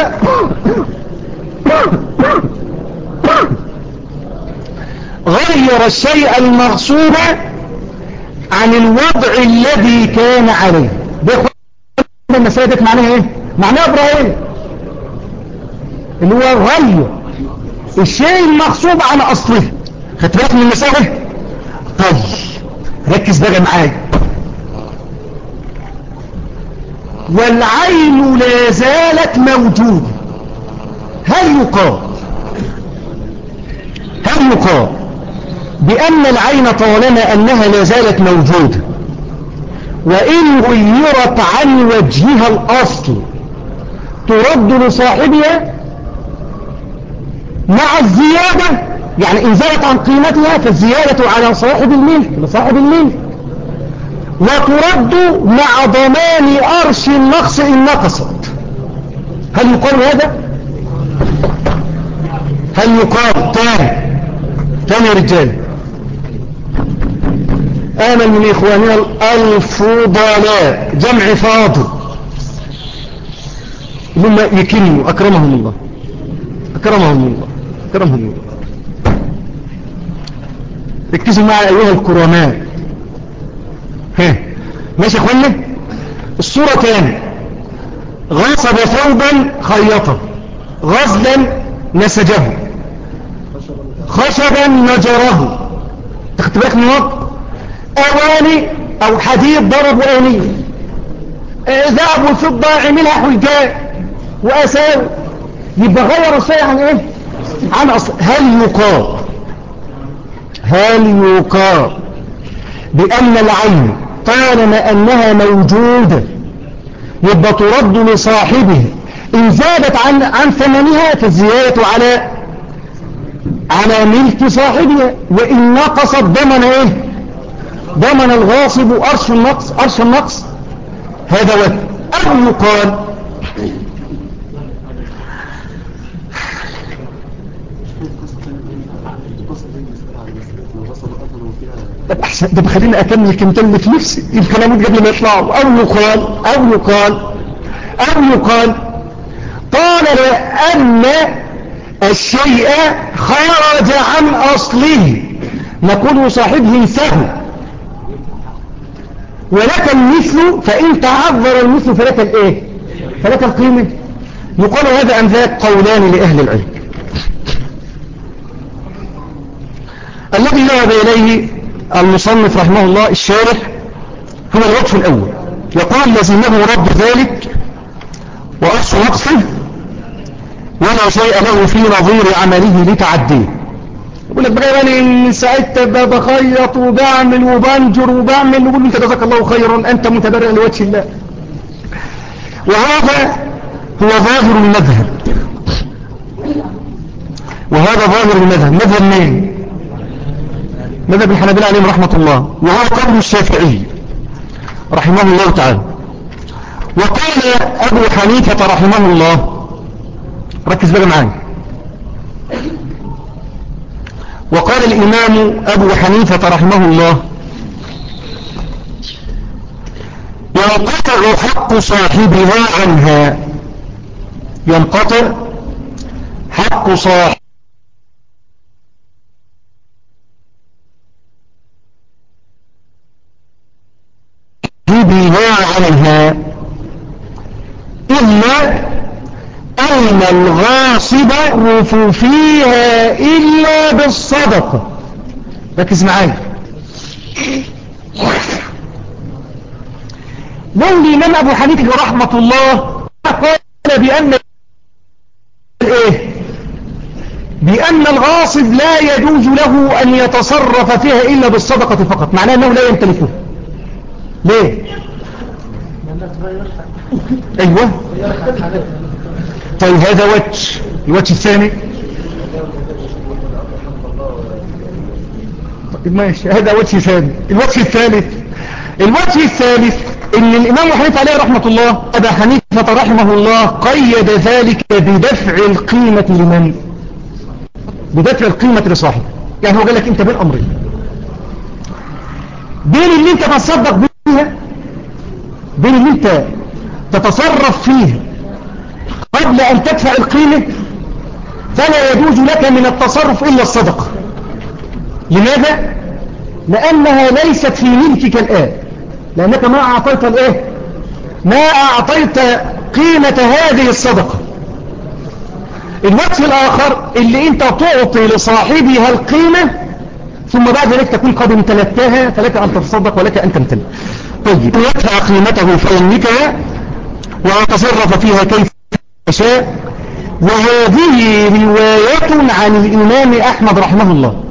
غير الشيء المغصوب عن الوضع الذي كان عليه ده المسألة دي معناها ايه معناها ابراهيم اللي هو غير الشيء المغصوب عن اصله خدت بالك من المسألة طيب ركز بقى معايا والعين لا زالت موجودة هل يقال هل يقال بأن العين طالما أنها لا زالت موجودة وإن غيرت عن وجهها الأصل ترد لصاحبها مع الزيادة يعني إن زالت عن قيمتها فالزيادة على صاحب الملك لصاحب الملك وترد مع ضمان أرش النقص إن نقصت هل يقال هذا؟ هل يقال تاني تاني يا رجال آمن من إخواننا الفضلاء جمع فاضل هم يكنوا أكرمهم الله أكرمهم الله أكرمهم الله ركزوا معي أيها الكرماء ها ماشي يا اخوانا الصورة تاني غصب ثوبا خيطا غزلا نسجه خشبا نجره تاخد بالك من وقت اواني او حديد ضرب اواني ذهب وفضة عملها حجاج واساوي يبقى غير الشيء عن ايه عن اصل هل يقال هل يقال بأن العين طالما أنها موجودة يبقى ترد لصاحبه إن زادت عن, عن ثمنها فالزيادة على على ملك صاحبها وإن نقصت ضمن إيه ضمن الغاصب أرش النقص أرش النقص هذا وجه أو يقال طب احسن ده بخليني اكمل الكلمتين اللي في نفسي يمكن اموت قبل ما يطلعوا او يقال او يقال او يقال قال لان الشيء خرج عن اصله نقول صاحبه انساه ولك المثل فان تعذر المثل فلك الايه فلك القيمه يقال هذا عن ذاك قولان لاهل العلم الذي ذهب اليه المصنف رحمه الله الشارح هو الوقف الأول يقول لزمه رد ذلك وأصل نقصه ولا شيء له في نظير عمله لتعديه يقول لك بقى يعني من ساعتها بخيط وبعمل وبنجر وبعمل نقول انت جزاك الله خيرا انت متبرع لوجه الله وهذا هو ظاهر المذهب وهذا ظاهر المذهب مذهب مين مذهب الحنابلة عليهم رحمة الله وهو قول الشافعي رحمه الله تعالى وقال أبو حنيفة رحمه الله ركز بقى معايا وقال الإمام أبو حنيفة رحمه الله ينقطع حق صاحبها عنها ينقطع حق صاحبها بها عنها إلا أن الغاصب فيها إلا بالصدقة ركز معايا لو الإمام أبو حنيفة رحمة الله قال بأن إيه بأن الغاصب لا يجوز له أن يتصرف فيها إلا بالصدقة فقط معناه أنه لا يمتلكها ليه أيوة طيب هذا وجه الوجه الثاني طيب ماشي هذا وجه ثاني الوجه الثالث الوجه الثالث ان الامام حنيفه عليه رحمة الله ابا حنيفة رحمه الله قيد ذلك بدفع القيمة لمن بدفع القيمة لصاحب يعني هو قال لك انت بين امرين بين اللي انت تصدق بيها بين اللي انت تتصرف فيه قبل ان تدفع القيمة فلا يجوز لك من التصرف الا الصدقة لماذا لانها ليست في ملكك الان لانك ما اعطيت الايه ما اعطيت قيمة هذه الصدقة الوجه الاخر اللي انت تعطي لصاحبها القيمة ثم بعد ذلك تكون قد امتلكتها فلك ان تتصدق ولك ان تمتلك طيب يدفع قيمته فيملكها ويتصرف فيها كيف يشاء وهذه رواية عن الإمام أحمد رحمه الله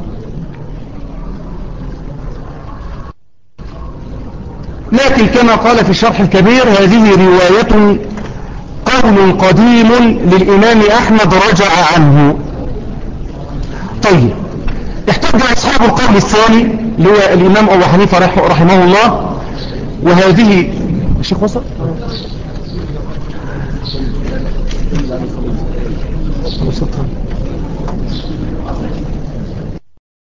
لكن كما قال في الشرح الكبير هذه رواية قول قديم للإمام أحمد رجع عنه طيب احتج أصحاب القول الثاني اللي هو الإمام أبو حنيفة رحمه الله وهذه الشيخ وصل وصل